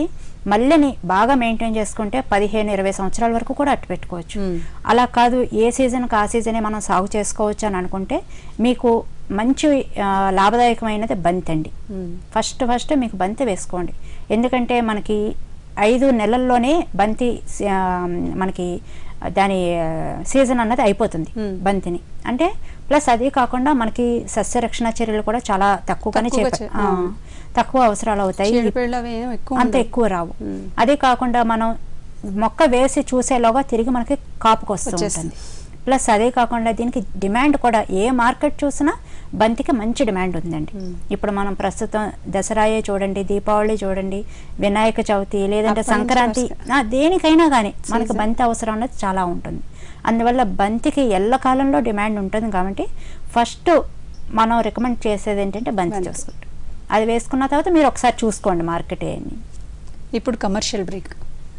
మల్లెని బాగా మెయింటైన్ చేసుకుంటే పదిహేను ఇరవై సంవత్సరాల వరకు కూడా అట్టు పెట్టుకోవచ్చు మ్మ్. అలా కాదు ఏ సీజన్కి ఆ సీజనే మనం సాగు చేసుకోవచ్చు అని అనుకుంటే మీకు మంచి ఆ, లాభదాయకమైనది బంతి అండి మ్మ్. ఫస్ట్ ఫస్ట్ మీకు బంతి వేసుకోండి ఎందుకంటే మనకి ఐదు నెలల్లోనే బంతి ఆ, మనకి దాని ఆ, సీజన్ అన్నది అయిపోతుంది Hmm. బంతిని అంటే ప్లస్ అదే కాకుండా మనకి సస్యరక్షణ చర్యలు కూడా చాలా తక్కువగానే తక్కువగా చేప చే- ఆ, ఆ. తక్కువ అవసరాలు అవుతాయి చీడపీడలు అవి ఏం ఎక్కువ అంత ఉండవు. ఎక్కువ రావు మ్మ్. అదే కాకుండా మనం మొక్క వేసి చూసేలోగా తిరిగి మనకి కాపుకు వస్తూ వచ్చేస్తుంది. ఉంటుంది ప్లస్ అదే కాకుండా దీనికి డిమాండ్ కూడా ఏ మార్కెట్ చూసినా బంతికి మంచి డిమాండ్ ఉందండి మ్మ్. ఇప్పుడు మనం ప్రస్తుతం దసరాయే చూడండి దీపావళి చూడండి వినాయక చవితి లేదంటే అప్పటి నుంచి సంక్రాంతి వస్తాయి. ఆ, దేనికైనా కానీ మనకి Season. బంతి అవసరం అనేది చాలా ఉంటుంది అందువల్ల బంతికి ఎల్లకాలంలో డిమాండ్ ఉంటుంది కాబట్టి ఫస్ట్ మనం రికమెండ్ చేసేది ఏంటంటే బంతి బంతి. చూసుకుంటాం అది వేసుకున్న తర్వాత మీరు ఒకసారి చూసుకోండి మార్కెట్ అని ఇప్పుడు కమర్షియల్ బ్రేక్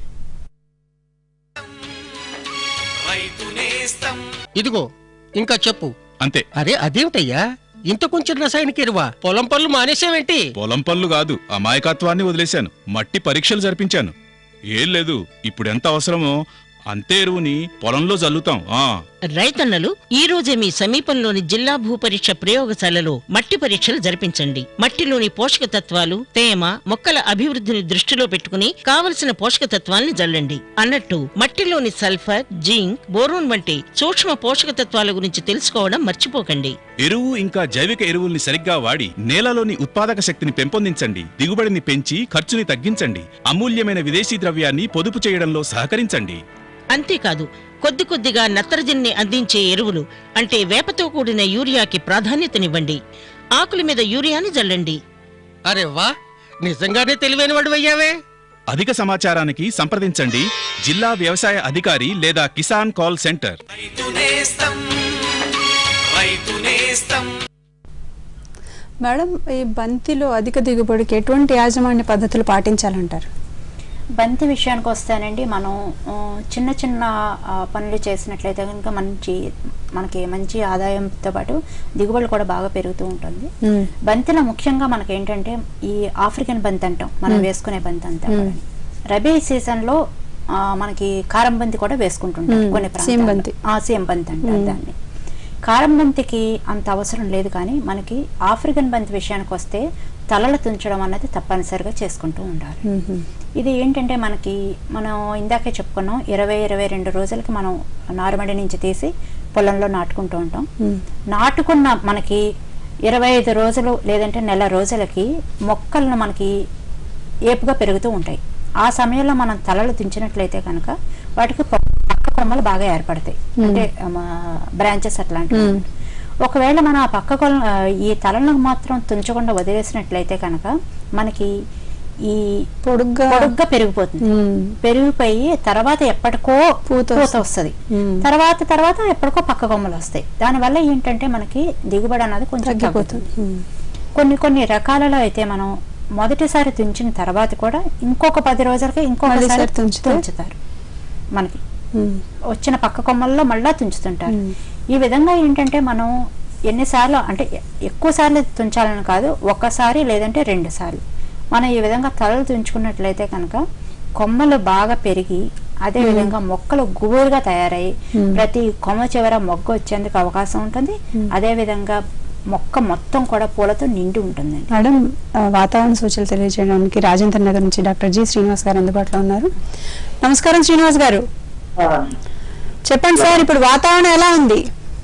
ఇదిగో ఇంకా చెప్పు అంతే అరే అదేమిటయ్యా ఇంత కొంచెం రసాయనిక ఎరువా పొలం పనులు మానేసావేంటి పొలం పనులు కాదు అమాయకత్వాన్ని వదిలేశాను మట్టి పరీక్షలు జరిపించాను ఏం లేదు ఇప్పుడు ఎంత అవసరమో అంతే ఎరువుని పొలంలో జల్లుతాం ఆ రైతన్నలు ఈ రోజే మీ సమీపంలోని జిల్లా భూపరీక్ష ప్రయోగశాలలో మట్టి పరీక్షలు జరిపించండి మట్టిలోని పోషక తత్వాలు తేమ మొక్కల అభివృద్ధిని దృష్టిలో పెట్టుకుని కావలసిన పోషక తత్వాల్ని జల్లండి అన్నట్టు మట్టిలోని సల్ఫర్ జింక్ బోరోన్ వంటి సూక్ష్మ పోషక తత్వాల గురించి తెలుసుకోవడం మర్చిపోకండి ఎరువు ఇంకా జైవిక ఎరువుల్ని సరిగ్గా వాడి నేలలోని ఉత్పాదక శక్తిని పెంపొందించండి దిగుబడిని పెంచి ఖర్చుని తగ్గించండి అమూల్యమైన విదేశీ ద్రవ్యాన్ని పొదుపు చేయడంలో సహకరించండి అంతేకాదు కొద్ది కొద్దిగా నత్రజనిని అందించే ఎరువులు అంటే వేపతో కూడిన యూరియాకి ప్రాధాన్యతనివ్వండి ఆకుల మీద యూరియాని జల్లండి అరే వా నిజంగానే తెలివైన వాడు అయ్యావే అధిక సమాచారానికి సంప్రదించండి జిల్లా వ్యవసాయ అధికారి లేదా కిసాన్ కాల్ సెంటర్ మేడం ఈ బంతిలో అధిక దిగుబడికి ఎటువంటి యాజమాన్య పద్ధతులు పాటించాలంటారు బంతి విషయానికి వస్తేనండి మనం ఆ, చిన్న చిన్న ఆ, పనులు చేసినట్లయితే కనుక మంచి మనకి మంచి ఆదాయంతో పాటు దిగుబడి కూడా బాగా పెరుగుతూ ఉంటుంది మ్మ్. బంతిలో ముఖ్యంగా మనకి ఏంటంటే ఈ ఆఫ్రికన్ బంతి అంటాం మనం వేసుకునే బంతి అంతా మ్మ్. కూడా. రబీ సీజన్లో ఆ, మనకి కారం బంతి కూడా వేసుకుంటుంటారు మ్మ్. కొన్ని సీమ ప్రాంతాల్లో. బంతి. ఆ సీమ బంతి అంటారు మ్మ్. దాన్ని కారం బంతికి అంత అవసరం లేదు కానీ మనకి ఆఫ్రికన్ బంతి విషయానికి వస్తే తలలు తుంచడం అనేది తప్పనిసరిగా చేసుకుంటూ ఉండాలి మ్మ్. ఇది ఏంటంటే మనకి మనం ఇందాకే చెప్పుకున్నాం ఇరవై ఇరవై రెండు రోజులకి మనం నారుమడి నుంచి తీసి పొలంలో నాటుకుంటూ ఉంటాం మ్మ్. నాటుకున్న మనకి ఇరవై ఐదు రోజులు లేదంటే నెల రోజులకి మొక్కలను మనకి ఏపుగా పెరుగుతూ ఉంటాయి ఆ సమయంలో మనం తలలు దించినట్లయితే కనుక వాటికి పొ- పక్క కొమ్మలు బాగా ఏర్పడతాయి అంటే బ్రాంచెస్ అట్లాంటివి మ్మ్. ఒకవేళ మనం ఆ పక్క కొల ఆ, ఈ తలను మాత్రం తుంచకుండా వదిలేసినట్లయితే కనుక మనకి ఈ పొడుగ్గా పొడుగ్గా పెరిగిపోతుంది మ్మ్. పెరిగిపోయి తర్వాత ఎప్పటికో పూత పూత వస్తుంది మ్మ్. తర్వాత తర్వాత ఎప్పటికో పక్క కొమ్మలు వస్తాయి దానివల్ల ఏంటంటే మనకి దిగుబడి అన్నది కొంచెం తగ్గిపోతుంది తగ్గుతుంది మ్మ్. కొన్ని కొన్ని రకాలలో అయితే మనం మొదటిసారి తుంచిన తర్వాత కూడా ఇంకొక పది రోజులకి ఇంకొకసారి మళ్ళీసారి తుంచితే? తుంచుతారు మనకి మ్మ్. వచ్చిన పక్క కొమ్మల్లో మళ్ళా తుంచుతుంటారు మ్మ్. ఈ విధంగా ఏంటంటే మనం ఎన్నిసార్లు అంటే ఎ- ఎక్కువ సార్లు తుంచాలని కాదు ఒక్కసారి లేదంటే రెండు సార్లు మనం ఈ విధంగా తలలు తుంచుకున్నట్లయితే కనుక కొమ్మలు బాగా పెరిగి అదే విధంగా మొక్కలు గుబురుగా తయారయ్యి మ్మ్. ప్రతి కొమ్మ చివర మొగ్గ వచ్చేందుకు అవకాశం ఉంటుంది అదే విధంగా మొక్క మొత్తం కూడా పూలతో నిండి ఉంటుందండి మేడం ఆ, వాతావరణ సూచనలు తెలియజేయడానికి రాజేంద్ర నగర్ నుంచి డాక్టర్ జి శ్రీనివాస్ గారు అందుబాటులో ఉన్నారు నమస్కారం శ్రీనివాస్ గారు చెప్పండి సార్ ఇప్పుడు వాతావరణం ఎలా ఉంది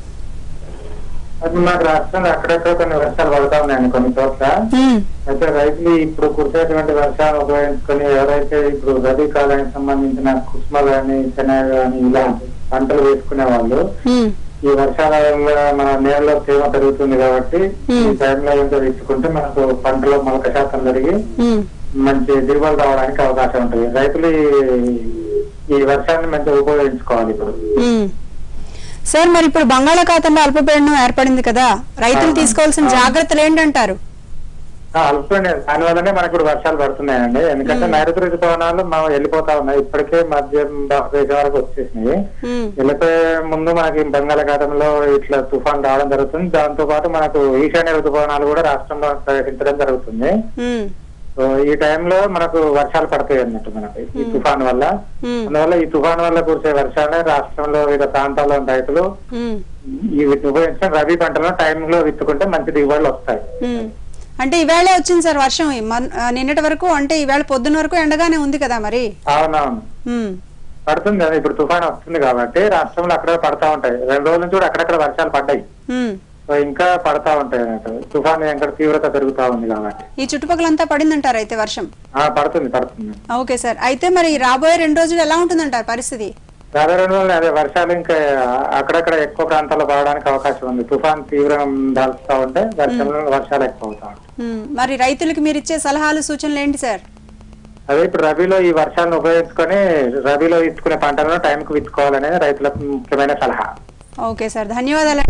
అది మాకు రాష్ట్రంలో అక్కడక్కడ కొన్ని వర్షాలు పడతా ఉన్నాయండి కొన్ని చోట్ల మ్మ్. అయితే రైతులు ఇప్పుడు కురిసేటువంటి వర్షాలు ఉపయోగించుకొని ఎవరైతే ఇప్పుడు రబీ కాలానికి సంబంధించిన కుసుమ గాని శనగ గాని ఇలాంటి పంటలు వేసుకునే వాళ్ళు మ్మ్. ఈ వర్షాల వల్ల మన నేలలో తేమ పెరుగుతుంది కాబట్టి ఈ Hmm. టైంలో ఏంటో తెచ్చుకుంటే మనకు పంటలో మొలక శాతం పెరిగి మ్మ్. మంచి దిగుబడి రావడానికి అవకాశం ఉంటుంది రైతులు ఈ- ఈ వర్షాన్ని మంచిగా ఉపయోగించుకోవాలి ఇప్పుడు మ్మ్. సార్ మరి ఇప్పుడు బంగాళాఖాతంలో అల్పపీడనం ఏర్పడింది కదా రైతులు తీసుకోవాల్సిన జాగ్రత్తలు ఏంటంటారు ఆ, అల్పపీడనం దాని వల్లనే మనకు ఇప్పుడు వర్షాలు పడుతున్నాయండి ఎందుకంటే నైరుతి ఋతుపవనాలు మనం వెళ్ళిపోతా ఉన్నాయి ఇప్పటికే మధ్య భారతదేశం వరకు వచ్చేసినాయి మ్మ్. వెళ్ళిపోయే ముందు మనకి బంగాళాఖాతంలో ఇట్లా తుఫాన్ రావడం జరుగుతుంది దాంతో పాటు మనకు ఈశాన్య ఋతుపవనాలు కూడా రాష్ట్రంలో ప్రవేశించడం జరుగుతుంది మ్మ్. సో ఈ టైంలో మనకు వర్షాలు పడతాయి అన్నట్టు మనకి ఈ తుఫాన్ వల్ల మ్మ్. అందువల్ల ఈ తుఫాన్ వల్ల కురిసే వర్షాలే రాష్ట్రంలో వివిధ ప్రాంతాల్లో ఉన్న రైతులు మ్మ్. ఈ ఉపయోగించిన రబీ పంటలను టైంలో విత్తుకుంటే మంచి దిగుబడులు వస్తాయి మ్మ్. అంటే ఈవేళ వచ్చింది సార్ వర్షం ఈ మన్- ఆ, నిన్నటి వరకు అంటే ఈవేళ పొద్దున్న వరకు ఎండగానే ఉంది కదా మరి అవునవును మ్మ్. పడుతుంది కదా ఇప్పుడు తుఫాన్ వస్తుంది కాబట్టి రాష్ట్రంలో అక్కడ పడతా ఉంటాయి రెండు రోజుల నుంచి కూడా అక్కడక్కడ వర్షాలు పడ్డాయి మ్మ్. సో ఇంకా పడతా ఉంటాయి అన్నట్టు తుఫాన్ ఇంకా తీవ్రత పెరుగుతా ఉంది కాబట్టి ఈ చుట్టుపక్కలంతా పడిందంటారు అయితే వర్షం ఆ పడుతుంది పడుతుంది ఓకే సార్ అయితే మరి రాబోయే రెండు రోజులు ఎలా ఉంటుందంటారు పరిస్థితి రాబోయే రెండు రోజులు అదే వర్షాలు ఇంకా అక్కడక్కడ ఎక్కువ ప్రాంతాల్లో పడడానికి అవకాశం ఉంది తుఫాన్ తీవ్రం దాల్చుతా ఉంటే వర్షాలు వర్షాలు ఎక్కువ అవుతా ఉంటాయి మ్మ్. మరి రైతులకు మీరు ఇచ్చే సలహాలు సూచనలు ఏంటి సార్ అదే ఇప్పుడు రబీలో ఈ వర్షాలను ఉపయోగించుకొని రబీలో ఇచ్చుకునే పంటలను టైంకి విత్తుకోవాలనేది రైతులకు ముఖ్యమైన సలహా ఓకే సార్ ధన్యవాదాలండి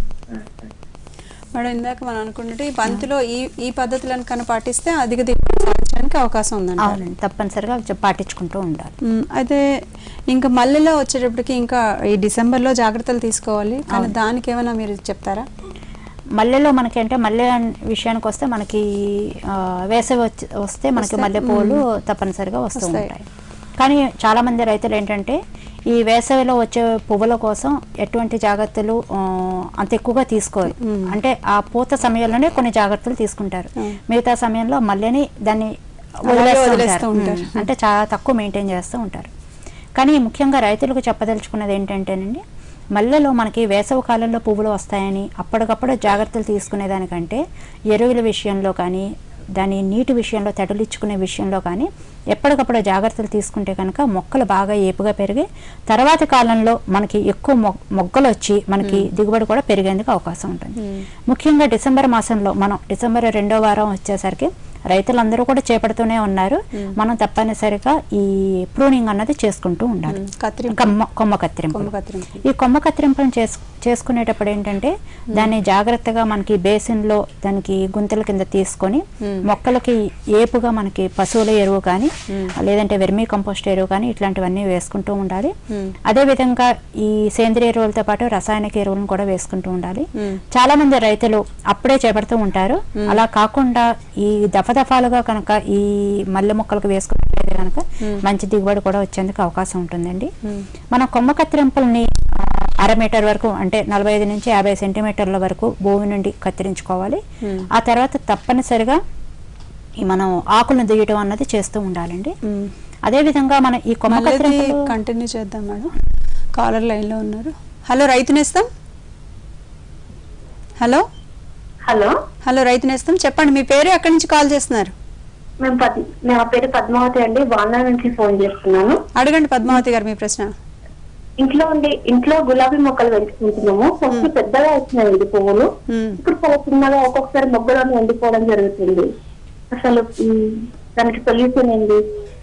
మేడం ఇందాక మనం అనుకుంటే ఈ బంతిలో ఈ ఈ పద్ధతులను కనుక పాటిస్తే అధిక దిగుబడి సాధించడానికి అవకాశం ఉందండి అవునండి తప్పనిసరిగా చె- పాటించుకుంటూ ఉండాలి మ్మ్. అయితే ఇంకా మల్లెలో వచ్చేటప్పటికి ఇంకా ఈ డిసెంబర్లో జాగ్రత్తలు తీసుకోవాలి కానీ దానికి ఏమైనా మీరు చెప్తారా మల్లెలో మనకి అంటే మల్లె అన్- విషయానికి వస్తే మనకి ఆ, వేసవి వచ్చి వస్తే మనకి మల్లె పూలు తప్పనిసరిగా వస్తూ వస్తాయి. ఉంటాయి కానీ చాలా మంది రైతులు ఏంటంటే ఈ వేసవిలో వచ్చే పువ్వుల కోసం ఎటువంటి జాగ్రత్తలు ఆ, అంత ఎక్కువగా తీసుకోరు అంటే ఆ పూత సమయంలోనే కొన్ని జాగ్రత్తలు తీసుకుంటారు మిగతా సమయంలో మల్లెని దాన్ని వదిలేస్తూ వదిలేస్తూ ఉంటారు. ఉంటారు. ఉమ్, అంటే చాలా తక్కువ మెయింటైన్ చేస్తూ ఉంటారు కానీ ముఖ్యంగా రైతులకు చెప్పదలుచుకున్నది ఏంటంటేనండి మల్లెలో మనకి వేసవి కాలంలో పువ్వులు వస్తాయని అప్పటికప్పుడు జాగ్రత్తలు తీసుకునేదానికంటే ఎరువుల విషయంలో కానీ దాని నీటి విషయంలో తడులిచ్చుకునే విషయంలో కానీ ఎప్పటికప్పుడు జాగ్రత్తలు తీసుకుంటే కనుక మొక్కలు బాగా ఏపుగా పెరిగి తర్వాతి కాలంలో మనకి ఎక్కువ మొ మొగ్గలు వచ్చి మనకి దిగుబడి కూడా పెరిగేందుకు అవకాశం ఉంటుంది ముఖ్యంగా డిసెంబర్ మాసంలో మనం డిసెంబర్ రెండో వారం వచ్చేసరికి రైతులందరూ కూడా చేపడుతూనే ఉన్నారు మనం తప్పనిసరిగా ఈ ప్రూనింగ్ అన్నది చేసుకుంటూ ఉండాలి కత్తిరింపు. కొమ్మ కొమ్మ కత్తిరింపు కొమ్మ కత్తిరింపు. ఈ కొమ్మ కత్తిరింపును చేసు చేసుకునేటప్పుడు ఏంటంటే దాన్ని జాగ్రత్తగా మనకి బేసిన్లో దానికి గుంతల కింద తీసుకొని మొక్కలకి ఏపుగా మనకి పశువుల ఎరువు కానీ లేదంటే వెర్మీ కంపోస్ట్ ఎరువు కానీ ఇట్లాంటివన్నీ వేసుకుంటూ ఉండాలి అదే విధంగా ఈ సేంద్రియ ఎరువులతో పాటు రసాయనిక ఎరువులను కూడా వేసుకుంటూ ఉండాలి చాలా మంది రైతులు అప్పుడే చేపడుతూ ఉంటారు అలా కాకుండా ఈ దఫదఫాలుగా కనుక ఈ మల్లె మొక్కలకు వేసుకున్నట్లయితే కనుక మంచి దిగుబడి కూడా వచ్చేందుకు అవకాశం ఉంటుందండి మన కొమ్మ కత్తిరింపుల్ని ఆ, అర మీటర్ వరకు అంటే నలభై ఐదు నుంచి యాభై సెంటీమీటర్ల వరకు భూమి నుండి కత్తిరించుకోవాలి ఆ తర్వాత తప్పనిసరిగా ఈ మనం ఆకులను దియటం అన్నది చేస్తూ ఉండాలండి అదే విధంగా మన ఈ కొమ్మ మళ్ళీ కత్తిరింపులు కంటిన్యూ చేద్దాం మేడం కాలర్ లైన్లో ఉన్నారు హలో రైతు నేస్తం హలో హలో హలో రైతు నేస్తం చెప్పండి మీ పేరు ఎక్కడి నుంచి కాల్ చేస్తున్నారు మేము పద్ నా పేరు పద్మావతి అండి వాల్నా నుంచి ఫోన్ చేస్తున్నాను అడగండి పద్మావతి గారు మీ ప్రశ్న ఇంట్లో ఉండి ఇంట్లో గులాబీ మొక్కలు పెంచుకుంటున్నాము ఫస్ట్ పెద్దగా వచ్చినాయండి పువ్వులు మ్మ్. ఇప్పుడు చాలా చిన్నగా ఒక్కొక్కసారి మొగ్గలను ఎండిపోవడం జరుగుతుంది అసలు మ్, దానికి సొల్యూషన్ ఏంటి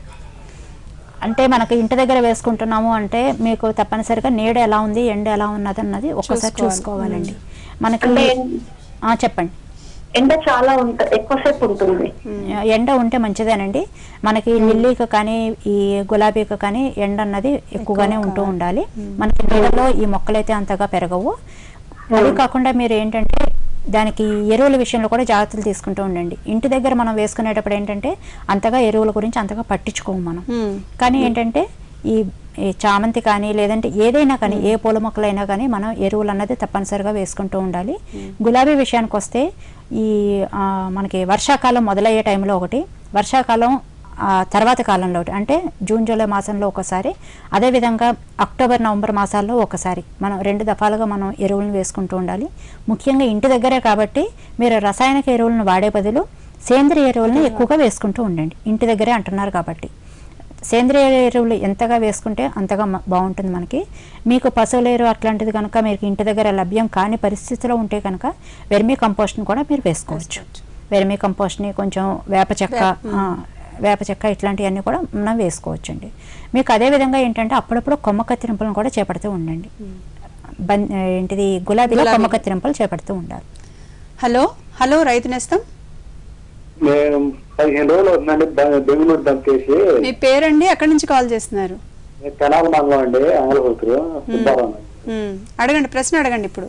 అంటే మనకి ఇంటి దగ్గర వేసుకుంటున్నాము అంటే మీకు తప్పనిసరిగా నీడ ఎలా ఉంది ఎండ ఎలా ఉన్నది అన్నది ఒక్కసారి చూసుకోవాలి. చూసుకోవాలండి మనకి అంటే ఆ, చెప్పండి ఎండ చాలా ఉంట ఎక్కువసేపు ఉంటుంది ఎండ ఉంటే మంచిదేనండి మనకి లిల్లీకి కానీ ఈ గులాబీకి కానీ ఎండ అన్నది ఎక్కువగానే ఉంటూ ఉండాలి మనకి నీడలో ఈ మొక్కలైతే అంతగా పెరగవు అది కాకుండా మీరు ఏంటంటే దానికి ఎరువుల విషయంలో కూడా జాగ్రత్తలు తీసుకుంటూ ఉండండి ఇంటి దగ్గర మనం వేసుకునేటప్పుడు ఏంటంటే అంతగా ఎరువుల గురించి అంతగా పట్టించుకోము మనం మ్మ్. కానీ ఏంటంటే ఈ ఈ చామంతి కానీ లేదంటే ఏదైనా కానీ ఏ పూల మొక్కలైనా కానీ మనం ఎరువులు అన్నది తప్పనిసరిగా వేసుకుంటూ ఉండాలి గులాబీ విషయానికి వస్తే ఈ ఆ, మనకి వర్షాకాలం మొదలయ్యే టైంలో ఒకటి వర్షాకాలం ఆ, తర్వాత కాలంలో ఒకటి అంటే జూన్ జూలై మాసంలో ఒకసారి అదేవిధంగా అక్టోబర్ నవంబర్ మాసాల్లో ఒకసారి మనం రెండు దఫాలుగా మనం ఎరువులను వేసుకుంటూ ఉండాలి ముఖ్యంగా ఇంటి దగ్గరే కాబట్టి మీరు రసాయనిక ఎరువులను వాడే బదులు సేంద్రియ ఎరువులను ఎక్కువగా వేసుకుంటూ ఉండండి ఇంటి దగ్గరే అంటున్నారు కాబట్టి సేంద్రియ ఎరువులు ఎంతగా వేసుకుంటే అంతగా మ- బాగుంటుంది మనకి మీకు పశువుల ఎరువు అట్లాంటిది కనుక మీకు ఇంటి దగ్గర లభ్యం కాని పరిస్థితిలో ఉంటే కనుక వెర్మీ కంపోస్ట్ని కూడా మీరు వేసుకోవచ్చు వెర్మీ కంపోస్ట్ని కొంచెం వేప చెక్క ఆ, వేప చెక్క ఇట్లాంటివన్నీ కూడా మనం వేసుకోవచ్చండి మీకు అదే విధంగా ఏంటంటే అప్పుడప్పుడు కొమ్మ కత్తిరింపులను కూడా చేపడుతూ ఉండండి బన్ ఏంటిది గులాబీలో కొమ్మ కత్తిరింపులు చేపడుతూ ఉండాలి హలో హలో రైతు నేస్తం మేము పదిహేను రోజులు అవుతుందండి బె- బెంగళూరు దంపేసి మీ పేరండి ఎక్కడి నుంచి కాల్ చేస్తున్నారు తెనాలి మండలం అండి ఆంధ్రప్రదేశ్ సుబ్బారావు మ్మ్. అడగండి ప్రశ్న అడగండి ఇప్పుడు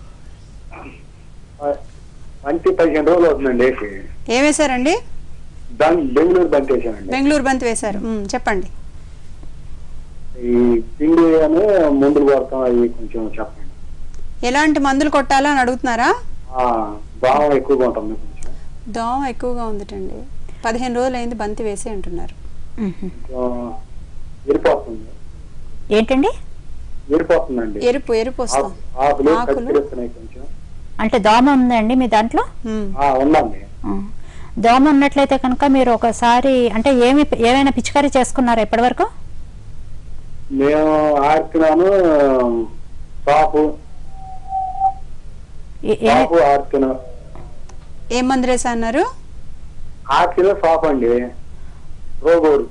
మంచి పదిహేను రోజులు అవుతుందండి వేసి ఏమేశారండి దాని బెంగళూరు బంతి వేసానండి బెంగళూరు బంతి వేశారు ఉమ్, చెప్పండి ఈ పిండి అని మందులు కొడతాం అవి కొంచెం చెప్పండి ఎలాంటి మందులు కొట్టాలో అని అడుగుతున్నారా ఆ, భావం ఎక్కువగా ఉంటుంది కొంచెం దోమ ఎక్కువగా ఉందిటండి పదిహేను రోజులు అయింది బంతి వేసి అంటున్నారు మ్మ్. కొంచెం ఎరిపోతుంది ఏంటండి ఎరిపోతుందండి ఎరుపు ఎరుపు వస్తుంది ఆకులు ఆకులు కత్తిరిస్తున్నాయి కొంచెం అంటే దోమ ఉందండి మీ దాంట్లో ఉమ్, ఆ, ఉందండి ఆ. దోమ ఉన్నట్లయితే కనుక మీరు ఒకసారి అంటే ఏమి ఏమైనా పిచికారీ చేసుకున్నారా ఇప్పటివరకు మేము ఆర్కినాను సాపు ఏ- ఏ- సాపు ఆర్కిన ఏం మందు వేసా అన్నారు ఆర్కిన సాపు అండి రోగోరు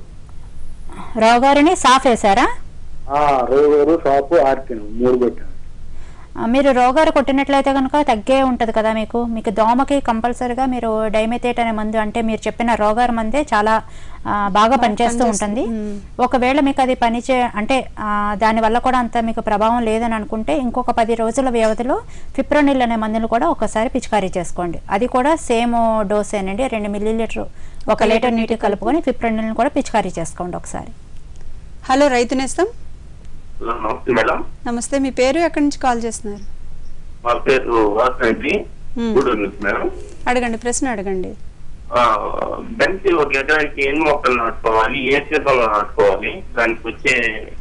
రోగారిని సాఫ్ వేశారా ఆ, రోగోరు సాపు ఆర్కిన మూడు పెట్టాను ఆ, మీరు రోగారు కొట్టినట్లయితే కనుక తగ్గే ఉంటుంది కదా మీకు మీకు దోమకి కంపల్సరిగా మీరు డైమెథేట్ అనే మందు అంటే మీరు చెప్పిన రోగారు మందే చాలా ఆ, బాగా పనిచేస్తూ ఉంటుంది ఒకవేళ మీకు అది పనిచే అంటే ఆ, దానివల్ల కూడా అంత మీకు ప్రభావం లేదని అనుకుంటే ఇంకొక పది రోజుల వ్యవధిలో ఫిప్రోనిల్ అనే మందును కూడా ఒకసారి పిచికారీ చేసుకోండి అది కూడా సేమ్ డోసేనండి రెండు మిల్లీ లీటర్ ఒక లీటర్ నీటి కలుపుకొని ఫిప్రోనిల్ని కూడా పిచికారీ చేసుకోండి ఒకసారి హలో రైతు నేస్తం హలో నమస్తే మేడం నమస్తే మీ పేరు ఎక్కడి నుంచి కాల్ చేస్తున్నారు మా పేరు వాసంతి మ్మ్. గూడూరు నుంచి మేడం అడగండి ప్రశ్న అడగండి ఆ, బంతి ఒక ఎకరానికి ఎన్ని మొక్కలు నాటుకోవాలి ఏ సీజన్లో నాటుకోవాలి దానికి వచ్చే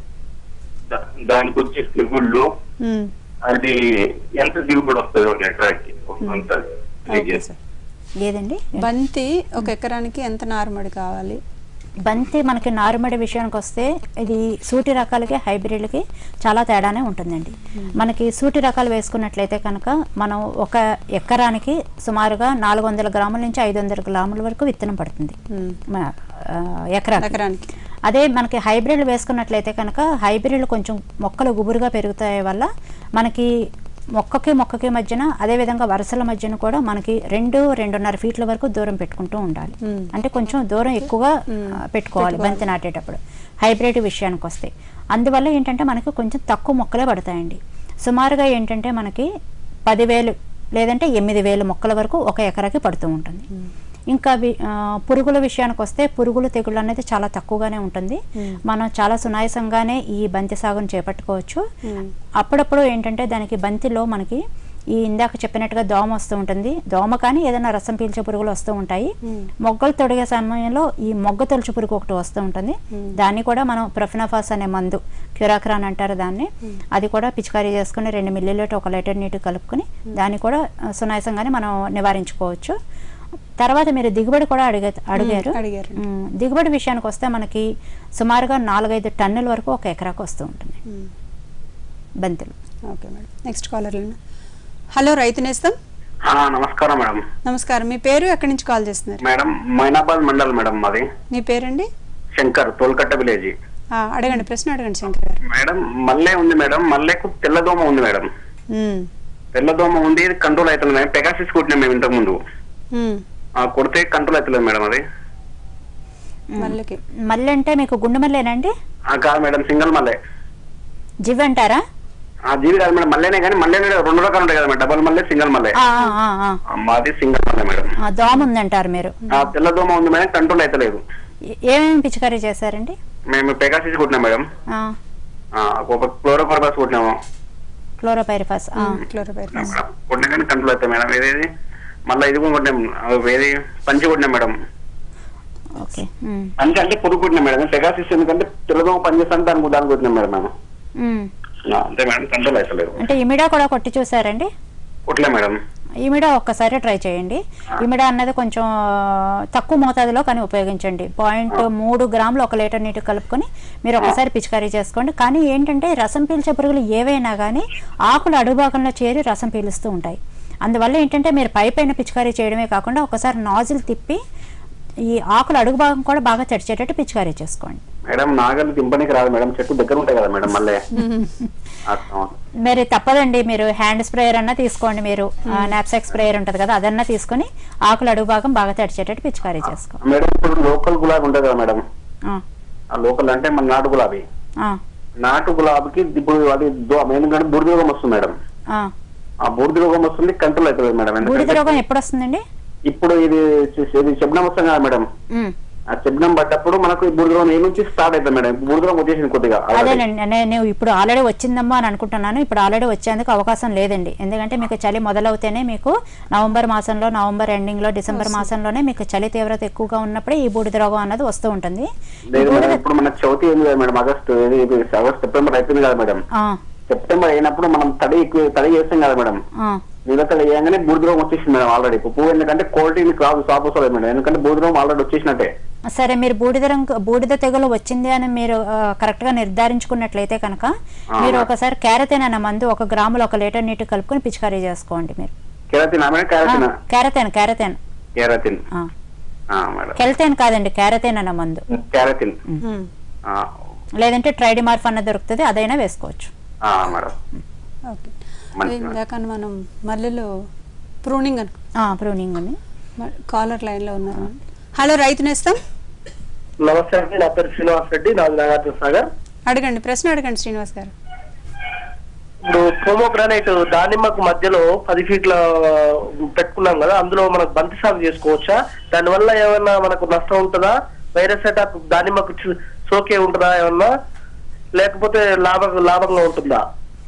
దా- దానికి వచ్చే దిగుళ్ళు ఉమ్, అది ఎంత దిగుబడి వస్తుంది ఒక ఎకరానికి అంత ఓకే సార్ ఏదండి బంతి ఒక ఎకరానికి ఎంత నారుమడి కావాలి బంతి మనకి నారుమడి విషయానికి వస్తే ఇది సూటి రకాలకి హైబ్రిడ్లకి చాలా తేడానే ఉంటుందండి మనకి సూటి రకాలు వేసుకున్నట్లయితే కనుక మనం ఒక ఎకరానికి సుమారుగా నాలుగు వందల గ్రాముల నుంచి ఐదు వందల గ్రాముల వరకు విత్తనం పడుతుంది ఉమ్, మన ఆ, ఎకరానికి ఎకరానికి అదే మనకి హైబ్రిడ్ వేసుకున్నట్లయితే కనుక హైబ్రిడ్లు కొంచెం మొక్కలు గుబురుగా పెరుగుతాయి వల్ల మనకి మొక్కకి మొక్కకి మధ్యన అదే విధంగా వరుసల మధ్యన కూడా మనకి రెండు రెండున్నర ఫీట్ల వరకు దూరం పెట్టుకుంటూ ఉండాలి మ్మ్. అంటే కొంచెం దూరం ఎక్కువగా ఆ, పెట్టుకోవాలి బంతి నాటేటప్పుడు హైబ్రిడ్ విషయానికి వస్తే అందువల్ల ఏంటంటే మనకి కొంచెం తక్కువ మొక్కలే పడతాయండి సుమారుగా ఏంటంటే మనకి పదివేలు లేదంటే ఎనిమిది వేలు మొక్కల వరకు ఒక ఎకరాకి పడుతూ ఉంటుంది ఇంకా వి- ఆ, పురుగుల విషయానికి వస్తే పురుగులు తెగుళ్ళు అనేది చాలా తక్కువగానే ఉంటుంది మనం చాలా సునాయాసంగానే ఈ బంతి సాగును చేపట్టుకోవచ్చు అప్పుడప్పుడు ఏంటంటే దానికి బంతిలో మనకి ఈ ఇందాక చెప్పినట్టుగా దోమ వస్తూ ఉంటుంది దోమ కానీ ఏదైనా రసం పీల్చే పురుగులు వస్తూ ఉంటాయి మొగ్గలు తొడిగే సమయంలో ఈ మొగ్గ తొలచు పురుగు ఒకటి వస్తూ ఉంటుంది దాన్ని కూడా మనం ప్రొఫినాఫాస్ అనే మందు క్యూరాక్రాన్ అంటారు దాన్ని అది కూడా పిచికారీ చేసుకుని రెండు మిల్లీలీటర్ ఒక లీటర్ నీటి కలుపుకొని దాన్ని కూడా ఆ, సునాయాసంగానే మనం నివారించుకోవచ్చు తర్వాత మీరు దిగుబడి కూడా అడిగే అడిగారు అడిగారు. ఉమ్, దిగుబడి విషయానికి వస్తే మనకి సుమారుగా నాలుగైదు టన్నుల వరకు ఒక ఎకరాకు వస్తూ ఉంటుంది బంతులు okay madam next caller hello Rythu Nestham ఆ, నమస్కారం మేడం నమస్కారం మీ పేరు ఎక్కడి నుంచి కాల్ చేస్తున్నారు మేడం మైనాబాద్ మండల్ మేడం మాది మీ పేరండి శంకర్ తోల్కట్ట విలేజ్ ఆ, అడగండి ప్రశ్న అడగండి శంకర్ గారు మేడం మల్లె ఉంది మేడం మల్లెకు తెల్లదోమ ఉంది మేడం ఉమ్, తెల్లదోమ ఉంది ఇది కంట్రోల్ అవుతుంది మేడం పెగాసిస్ కొట్టినాం మేము ఇంతకు ముందు ఉమ్, ఆ, కొడితే కంట్రోల్ అవుతలేదు మేడం అది మల్లెకి మల్లె అంటే మీకు గుండు మల్లేనండి ఆ, కాదు మేడం సింగల్ మల్లె జివ్ అంటారా ఆ జీవి కాదు మేడం మల్లెనే కానీ మల్లె రెండు రకాలు ఉంటాయి కదా మేడం డబల్ మల్లె సింగల్ మల్లె ఆ, ఆ, ఆ, ఆ. ఆ, మాది సింగల్ మల్లె మేడం ఆ, దోమ ఉందంటారు మీరు ఆ తెల్లదోమ ఉంది మేడం కంట్రోల్ అవుతలేదు ఏ- ఏమేమి పిచికారీ చేశారండి మేము పెగాసిస్ కొట్టినాం మేడం ఆ, ఆ, ఒక క్లోరోకార్బస్ కొట్టినాము క్లోరోపైరిఫాస్ ఆ, క్లోరోపైరిఫాస్ కొట్టినా కానీ కంట్రోల్ అవుతాయి మేడం ఏదేది మళ్ళీ ఇది కూడా కొట్టినాం ఆ, ఏది పంచి కొట్టినాం మేడం ఓకే ఉమ్, పంచి అంటే పురుగు కొట్టినాం మేడం పెగాసిస్ ఎందుకంటే తెల్లదోమ పనిచేస్తాను దానికి దానికి కొట్టినాం మేడం మేము ఉమ్. ఆ, అంతే మేడం కంట్రోల్ అవుతలేదు అంటే ఇమిడా కూడా కొట్టి చూసారండి కొట్టలే మేడం ఇమిడా ఒక్కసారి ట్రై చేయండి ఇమిడా అన్నది కొంచెం ఆ, తక్కువ మోతాదులో కానీ ఉపయోగించండి పాయింట్ మూడు గ్రాములు ఒక లీటర్ నీటి కలుపుకొని మీరు ఒకసారి పిచికారీ చేసుకోండి కానీ ఏంటంటే రసం పీల్చే పురుగులు ఏవైనా కానీ ఆకులు అడుగు భాగంలో చేరి రసం పీలుస్తూ ఉంటాయి అందువల్ల ఏంటంటే మీరు పై పైన పిచికారీ చేయడమే కాకుండా ఒకసారి నాజిల్ తిప్పి ఈ ఆకులు అడుగు భాగం కూడా బాగా తడిచేటట్టు పిచికారీ చేసుకోండి మేడం నాగలు దింపనికి రాదు మేడం చెట్టు దగ్గర ఉంటాయి కదా మేడం మళ్ళీ అట్లా. మరి తప్పదండి మీరు హ్యాండ్ స్ప్రేయర్ అన్నా తీసుకోండి మీరు నాప్సాక్ స్ప్రేయర్ ఉంటది కదా అదన్నా తీసుకొని ఆకులు అడుగు భాగం బాగా తడిచేటట్టు పిచికారీ చేసుకో మేడం ఇప్పుడు లోకల్ గులాబీ ఉంటుంది కదా మేడం ఆ, ఆ లోకల్ అంటే మన నాటు గులాబీ ఆ, నాటు గులాబీకి ఇప్పుడు అది దో- ఎందుకంటే బూడిద రోగం వస్తుంది మేడం ఆ. ఆ బూడిద రోగం వస్తుంది కంట్రోల్ అవుతుంది మేడం బూడిద ఎందుకంటే రోగం ఎప్పుడు వస్తుందండి ఇప్పుడు ఇది ఇది శబ్దం వస్తాం కదా మేడం ఉమ్. ఆ శబ్దం పడ్డప్పుడు మనకు ఈ బూడిదరం ఏ నుంచి స్టార్ట్ అవుతుంది మేడం బూడిదరం వచ్చేసింది కొద్దిగా already. అదేనండి నే- నేను ఇప్పుడు ఆల్రెడీ వచ్చిందమ్మా అని అనుకుంటున్నాను ఇప్పుడు ఆల్రెడీ వచ్చేందుకు అవకాశం లేదండి ఎందుకంటే మీకు చలి మొదలవుతేనే మీకు నవంబర్ మాసంలో నవంబర్ ఎండింగ్లో డిసెంబర్ మాసంలోనే మీకు చలి తీవ్రత ఎక్కువగా ఉన్నప్పుడే ఈ బూడిద రోగం అన్నది వస్తూ ఉంటుంది ఈ లేదు మేడం బూడిద ఇప్పుడు మనకు చవితి ఏంది కదా మేడం ఆగస్టు ఇది ఇది ఆగస్ట్ సెప్టెంబర్ అయిపోయింది కదా మేడం ఆ, సెప్టెంబర్ అయినప్పుడు మనం తడి ఎక్కువ తడి చేస్తాం కదా మేడం ఆ, నీళ్ళ తడి వేయగానే బూడిదరం వచ్చేసింది మేడం ఆల్రెడీ పువ్వు ఎందుకంటే క్వాలిటీ మీకు రాదు సాపు వస్తుంది మేడం ఎందుకంటే బూడిదరం ఆల్రెడీ వచ్చేసినట్టే సరే మీరు బూడిద రంగు బూడిద తెగులు వచ్చింది అని మీరు ఆ, కరెక్ట్ గా నిర్ధారించుకున్నట్లయితే కనుక మీరు ఒకసారి క్యారతేన్ అనే మందు ఒక గ్రాములు ఒక లీటర్ నీటి కలుపుకొని పిచికారీ చేసుకోండి మీరు keratin madam keratin Karathane Karathane keratin ఆ. మేడం కెల్తేన్ కాదండి క్యారతేన్ అనే మందు కెరటిన్ ఉమ్. లేదంటే ట్రైడిమార్ఫ్ అన్న దొరుకుతుంది అదైనా వేసుకోవచ్చు మేడం ఓకే మంచి- ఇందాక మనం మల్లెలో ప్రూనింగ్ అను ప్రూనింగ్ అని కాలర్ లైన్లో ఉన్నారు హలో రైతు నేస్తం నమస్తే అండి నా పేరు శ్రీనివాస్ రెడ్డి నాది నాగార్జున సాగర్ అడగండి ప్రశ్న అడగండి శ్రీనివాస్ గారు ఇప్పుడు ప్రోమోగ్రానైట్ దానిమ్మకు మధ్యలో పది ఫీట్ల పెట్టుకున్నాం కదా అందులో మనకు బంతి సాగు చేసుకోవచ్చా దానివల్ల ఏమైనా మనకు నష్టం ఉంటుందా వైరస్ అటాక్ దానిమ్మకు చి- సోకే ఉంటుందా ఏమన్నా లేకపోతే లాభ లాభంగా ఉంటుందా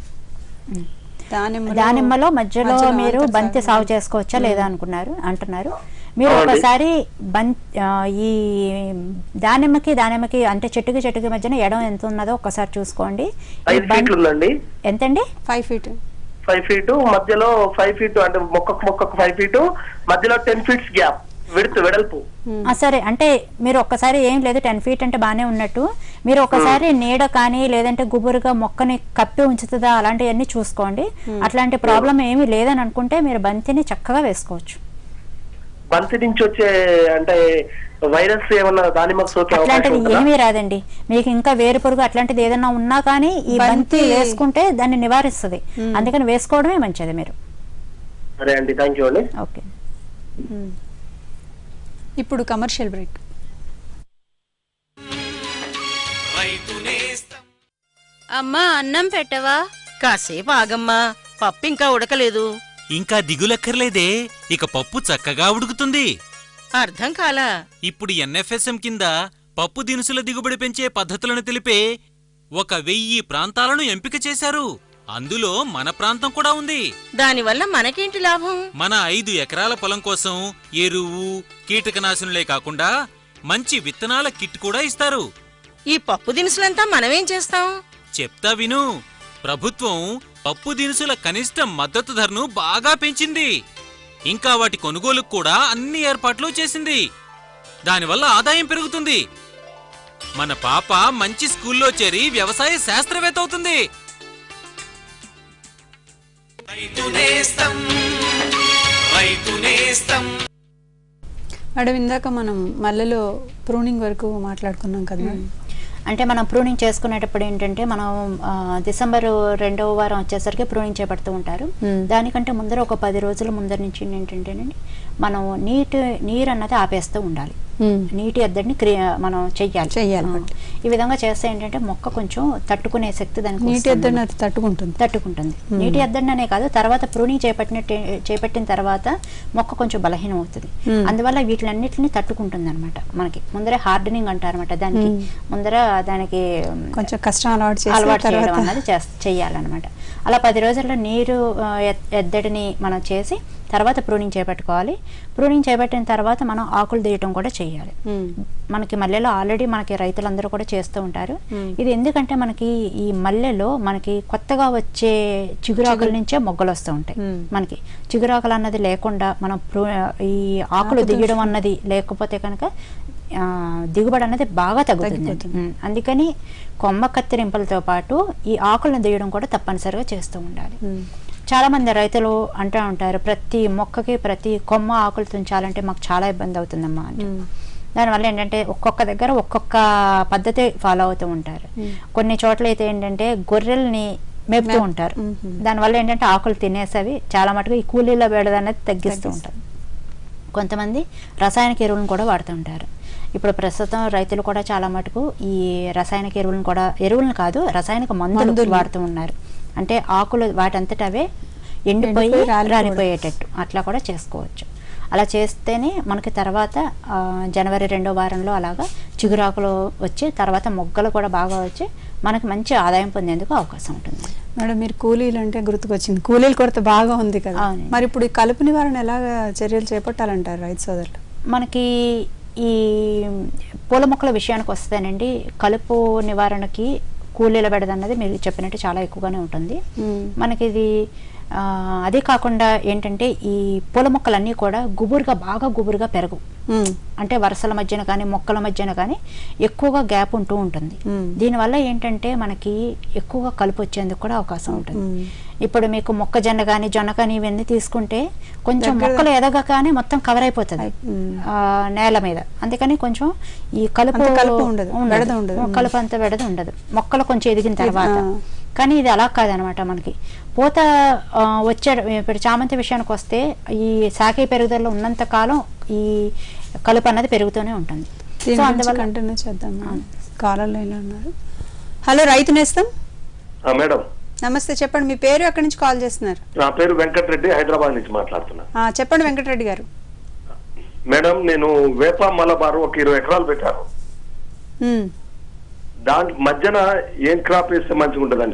దానిమ్మలో దానిమ్మలో మధ్యలో మధ్యలో మీరు అంతర్ బంతి సాగు. సాగు చేసుకోవచ్చా లేదా అనుకున్నారు అంటున్నారు మీరు అవునండి. ఒకసారి బం ఆ, ఈ దానిమ్మకి దానిమ్మకి అంటే చెట్టుకి చెట్టుకి మధ్యన ఎడం ఎంత ఉన్నదో ఒక్కసారి చూసుకోండి ఈ ఐదు బం- ఫీట్లు ఉందండి ఎంతండి ఫైవ్ ఫీట్ ఫైవ్ ఫీట్ మధ్యలో ఫైవ్ ఫీట్ అంటే మొక్కకు మొక్కకు ఫైవ్ ఫీట్ మధ్యలో టెన్ ఫీట్స్ గ్యాప్ విడత్ వెడల్పు ఆ, సరే అంటే మీరు ఒక్కసారి ఏం లేదు టెన్ ఫీట్ అంటే బాగానే ఉన్నట్టు మీరు ఒకసారి నీడ కానీ లేదంటే గుబురుగా మొక్కని కప్పి ఉంచుతుందా అలాంటివన్నీ చూసుకోండి అట్లాంటి ప్రాబ్లం ఏమీ లేదని అనుకుంటే మీరు బంతిని చక్కగా వేసుకోవచ్చు బంతి నుంచి వచ్చే అంటే వైరస్ ఏమన్నా దానిమ్మకు సోకే అవకాశం అట్లాంటిది ఉంటుందా ఏమీ రాదండి మీకు ఇంకా వేరు పురుగు అట్లాంటిది ఏదైనా ఉన్నా కానీ ఈ బంతి బంతి వేసుకుంటే దాన్ని నివారిస్తుంది అందుకని వేసుకోవడమే మంచిది మీరు సరే అండి థ్యాంక్ యూ అండి ఓకే ఇప్పుడు కమర్షియల్ బ్రేక్ అమ్మా అన్నం పెట్టవా కాసేపు ఆగమ్మా పప్పు ఇంకా ఉడకలేదు ఇంకా దిగులక్కర్లేదే ఇక పప్పు చక్కగా ఉడుకుతుంది అర్థం కాలా ఇప్పుడు ఎన్ఎఫ్ఎస్ఎం కింద పప్పు దినుసుల దిగుబడి పెంచే పద్ధతులను తెలిపే ఒక వెయ్యి ప్రాంతాలను ఎంపిక చేశారు అందులో మన ప్రాంతం కూడా ఉంది దానివల్ల మనకేంటి లాభం మన ఐదు ఎకరాల పొలం కోసం ఎరువు కీటకనాశనులే కాకుండా మంచి విత్తనాల కిట్ కూడా ఇస్తారు ఈ పప్పు దినుసులంతా మనమేం చేస్తాం చెప్తా విను ప్రభుత్వం పప్పు దినుసుల కనిష్ట మద్దతు ధరను బాగా పెంచింది ఇంకా వాటి కొనుగోలుకు కూడా అన్ని ఏర్పాట్లు చేసింది దానివల్ల ఆదాయం పెరుగుతుంది మన పాప మంచి స్కూల్లో చేరి వ్యవసాయ శాస్త్రవేత్త అవుతుంది మేడం ఇందాక మనం మల్లెలో ప్రూనింగ్ వరకు మాట్లాడుకున్నాం కదా మేడం అంటే మనం ప్రూనింగ్ చేసుకునేటప్పుడు ఏంటంటే మనం ఆ, డిసెంబర్ రెండవ వారం వచ్చేసరికి ప్రూనింగ్ చేపడుతూ ఉంటారు మ్మ్. దానికంటే ముందర ఒక పది రోజుల ముందర నుంచి ఏంటంటేనండి మనం నీటి నీరు అన్నది ఆపేస్తూ ఉండాలి మ్మ్. నీటి ఎద్దడిని క్రియ మనం చెయ్యాలి చెయ్యాలి. ఆ. ఈ విధంగా చేస్తే ఏంటంటే మొక్క కొంచెం తట్టుకునే శక్తి దానికి నీటి వస్తుంది. ఎద్దడిని అది తట్టుకుంటుంది తట్టుకుంటుంది నీటి ఎద్దడిని అనే కాదు తర్వాత ప్రూనింగ్ చేపట్టినట్టు చేపట్టిన తర్వాత మొక్క కొంచెం బలహీనం అవుతుంది మ్మ్. అందువల్ల వీటిలన్నిటిని తట్టుకుంటుంది అనమాట మనకి ముందరే హార్డనింగ్ అంటారు అనమాట దానికి మ్మ్. ముందర దానికి కొంచెం కష్టం అలవాటు చేసి అలవాటు చేయడం తర్వాత అన్నది చేస్- చెయ్యాలన్నమాట అలా పది రోజుల్లో నీరు ఆ, ఎత్- ఎద్దడిని మనం చేసి తర్వాత ప్రూనింగ్ చేపట్టుకోవాలి ప్రూనింగ్ చేపట్టిన తర్వాత మనం ఆకులు తీయటం కూడా చేయాలి మ్మ్. మనకి మల్లెలో ఆల్రెడీ మనకి రైతులందరూ కూడా చేస్తూ ఉంటారు మ్మ్. ఇది ఎందుకంటే మనకి ఈ మల్లెలో మనకి కొత్తగా వచ్చే చిగురాకుల నుంచే మొగ్గలు వస్తూ ఉంటాయి మ్మ్. మనకి చిగురాకులు అన్నది లేకుండా మనం ప్రూ ఈ ఆకులు ఆకు దిగడం అన్నది లేకపోతే కనుక ఆ, దిగుబడి అన్నది బాగా తగ్గుతుంది తగ్గిపోతుంది. మ్మ్. అందుకని కొమ్మ కత్తిరింపులతో పాటు ఈ ఆకులను దిగడం కూడా తప్పనిసరిగా చేస్తూ ఉండాలి మ్మ్. చాలా మంది రైతులు అంటూ ఉంటారు ప్రతి మొక్కకి ప్రతి కొమ్మ ఆకులు తుంచాలంటే మాకు చాలా ఇబ్బంది అవుతుందమ్మా అని మ్మ్. దానివల్ల ఏంటంటే ఒక్కొక్క దగ్గర ఒక్కొక్క పద్ధతి ఫాలో అవుతూ ఉంటారు మ్మ్. కొన్ని చోట్ల అయితే ఏంటంటే గొర్రెల్ని మేపుతూ మేప్- ఉంటారు మ్మ్. దానివల్ల ఏంటంటే ఆకులు తినేసేవి చాలా మటుకు ఈ కూలీల బేడద అనేది తగ్గిస్తూ తగ్గిస్తారు. ఉంటారు కొంతమంది రసాయనిక ఎరువులను కూడా వాడుతూ ఉంటారు ఇప్పుడు ప్రస్తుతం రైతులు కూడా చాలా మటుకు ఈ రసాయనిక ఎరువులను కూడా ఎరువులను కాదు రసాయనిక మందులు మందులు. వాడుతూ ఉన్నారు అంటే ఆకులు వాటంతట అవే ఎండిపోయి ఎండిపోయి రాలిపోవడం. రాలిపోయేటట్టు అట్లా కూడా చేసుకోవచ్చు అలా చేస్తేనే మనకి తర్వాత ఆ, జనవరి రెండో వారంలో అలాగా చిగురాకులు వచ్చి తర్వాత మొగ్గలు కూడా బాగా వచ్చి మనకి మంచి ఆదాయం పొందేందుకు అవకాశం ఉంటుంది మేడం మీరు కూలీలు అంటే గుర్తుకొచ్చింది కూలీల కొరత బాగా ఉంది కదా మరి ఇప్పుడు ఈ కలుపు నివారణ ఎలాగ చర్యలు చేపట్టాలంటారు రైతు సోదరులు మనకి ఈ పూల మొక్కల విషయానికి వస్తేనండి కలుపు నివారణకి కూలీల బెడద అన్నది మీరు చెప్పినట్టు చాలా ఎక్కువగానే ఉంటుంది మనకి ఇది ఆ, అదే కాకుండా ఏంటంటే ఈ పూల మొక్కలన్నీ కూడా గుబురుగా బాగా గుబురుగా పెరగు అంటే వరుసల మధ్యన కానీ మొక్కల మధ్యన కానీ ఎక్కువగా గ్యాప్ ఉంటూ ఉంటుంది దీనివల్ల ఏంటంటే మనకి ఎక్కువగా కలుపు వచ్చేందుకు కూడా అవకాశం ఉంటుంది ఇప్పుడు మీకు మొక్కజొన్న కానీ జొన్న కానీ ఇవన్నీ తీసుకుంటే కొంచెం దగ్గర- మొక్కలు ఎదగగానే మొత్తం కవర్ అయిపోతుంది ఆ, నేల మీద అందుకని కొంచెం ఈ కలుపు అంత కలుపు ఉండదు, బెడద ఉండదు. కలుపు అంత బెడద ఉండదు మొక్కలు కొంచెం ఎదిగిన ఇది- తర్వాత ఆ. కానీ ఇది అలా కాదనమాట మనకి పూత ఆ, వచ్చే ఇప్పుడు చామంతి విషయానికి వస్తే ఈ శాఖీ పెరుగుదలలో ఉన్నంత కాలం ఈ కలుపు అన్నది పెరుగుతూనే ఉంటుంది దీని సో గురించి అందువల్ల కంటిన్యూ చేద్దాం కాలర్ లైన్లో ఉన్నారు హలో రైతు నేస్తం ఆ, మేడం నమస్తే చెప్పండి మీ పేరు ఎక్కడి నుంచి కాల్ చేస్తున్నారు నా పేరు వెంకటరెడ్డి హైదరాబాద్ నుంచి మాట్లాడుతున్నా ఆ, చెప్పండి వెంకటరెడ్డి గారు మేడం నేను వేప మలబారు ఒక ఇరవై ఎకరాలు పెట్టాను ఉమ్. దాని మధ్యన ఏం క్రాప్ వేస్తే మంచిగా ఉంటుందండి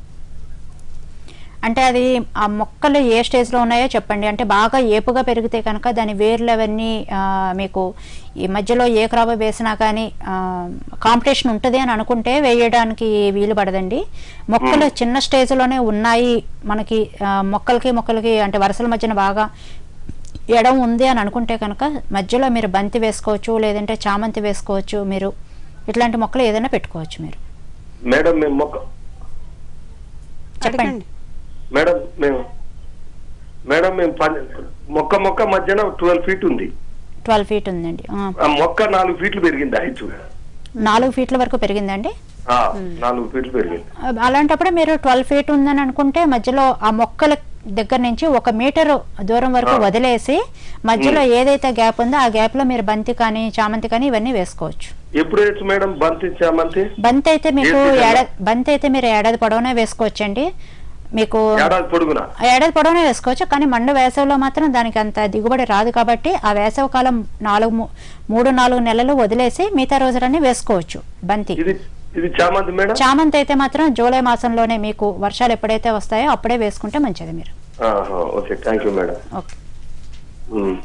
అంటే అది ఆ మొక్కలు ఏ స్టేజ్లో ఉన్నాయో చెప్పండి అంటే బాగా ఏపుగా పెరిగితే కనుక దాని వేర్లు అవన్నీ ఆ, మీకు ఈ మధ్యలో ఏ క్రాప్ వేసినా కానీ కాంపిటీషన్ ఉంటుంది అని అనుకుంటే వేయడానికి వీలు పడదండి మొక్కలు చిన్న స్టేజ్లోనే ఉన్నాయి మనకి ఆ, మొక్కలకి మొక్కలకి అంటే వరుసల మధ్యన బాగా ఎడం ఉంది అని అనుకుంటే కనుక మధ్యలో మీరు బంతి వేసుకోవచ్చు లేదంటే చామంతి వేసుకోవచ్చు మీరు ఇట్లాంటి మొక్కలు ఏదైనా పెట్టుకోవచ్చు మీరు మేడం మేము మొక్క చెప్పండి మేడం మేము మేడం మేము పని- మొక్క మొక్క మధ్యన ట్వెల్వ్ ఫీట్ ఉంది ట్వెల్వ్ ఫీట్ ఉందండి ఆ, ఆ మొక్క నాలుగు ఫీట్లు పెరిగింది హైట్ నాలుగు ఫీట్ల వరకు పెరిగిందండి ఆ, నాలుగు ఫీట్లు పెరిగింది అలాంటప్పుడు మీరు ట్వెల్వ్ ఫీట్ ఉందని అనుకుంటే మధ్యలో ఆ మొక్కల దగ్గర నుంచి ఒక మీటర్ దూరం వరకు ఆ. వదిలేసి మధ్యలో ఏదైతే గ్యాప్ ఉందో ఆ గ్యాప్ లో మీరు బంతి కానీ చామంతి కానీ ఇవన్నీ వేసుకోవచ్చు ఎప్పుడు వేయచ్చు మేడం బంతి చామంతి బంతి అయితే మీకు ఏ season లో? ఏడాది బంతి అయితే మీరు ఏడాది పొడవునే వేసుకోవచ్చండి మీకు ఏడాది పొడుగునా ఏడాది పొడవునే వేసుకోవచ్చు కానీ మండు వేసవిలో మాత్రం దానికి అంత దిగుబడి రాదు కాబట్టి ఆ వేసవి కాలం నాలుగు మూ- మూడు నాలుగు నెలలు వదిలేసి మిగతా రోజులన్నీ వేసుకోవచ్చు బంతి ఇది చామంతి మేడం చామంతి అయితే మాత్రం జూలై మాసంలోనే మీకు వర్షాలు ఎప్పుడైతే వస్తాయో అప్పుడే వేసుకుంటే మంచిది మీరు ఆహా, okay thank you madam okay um.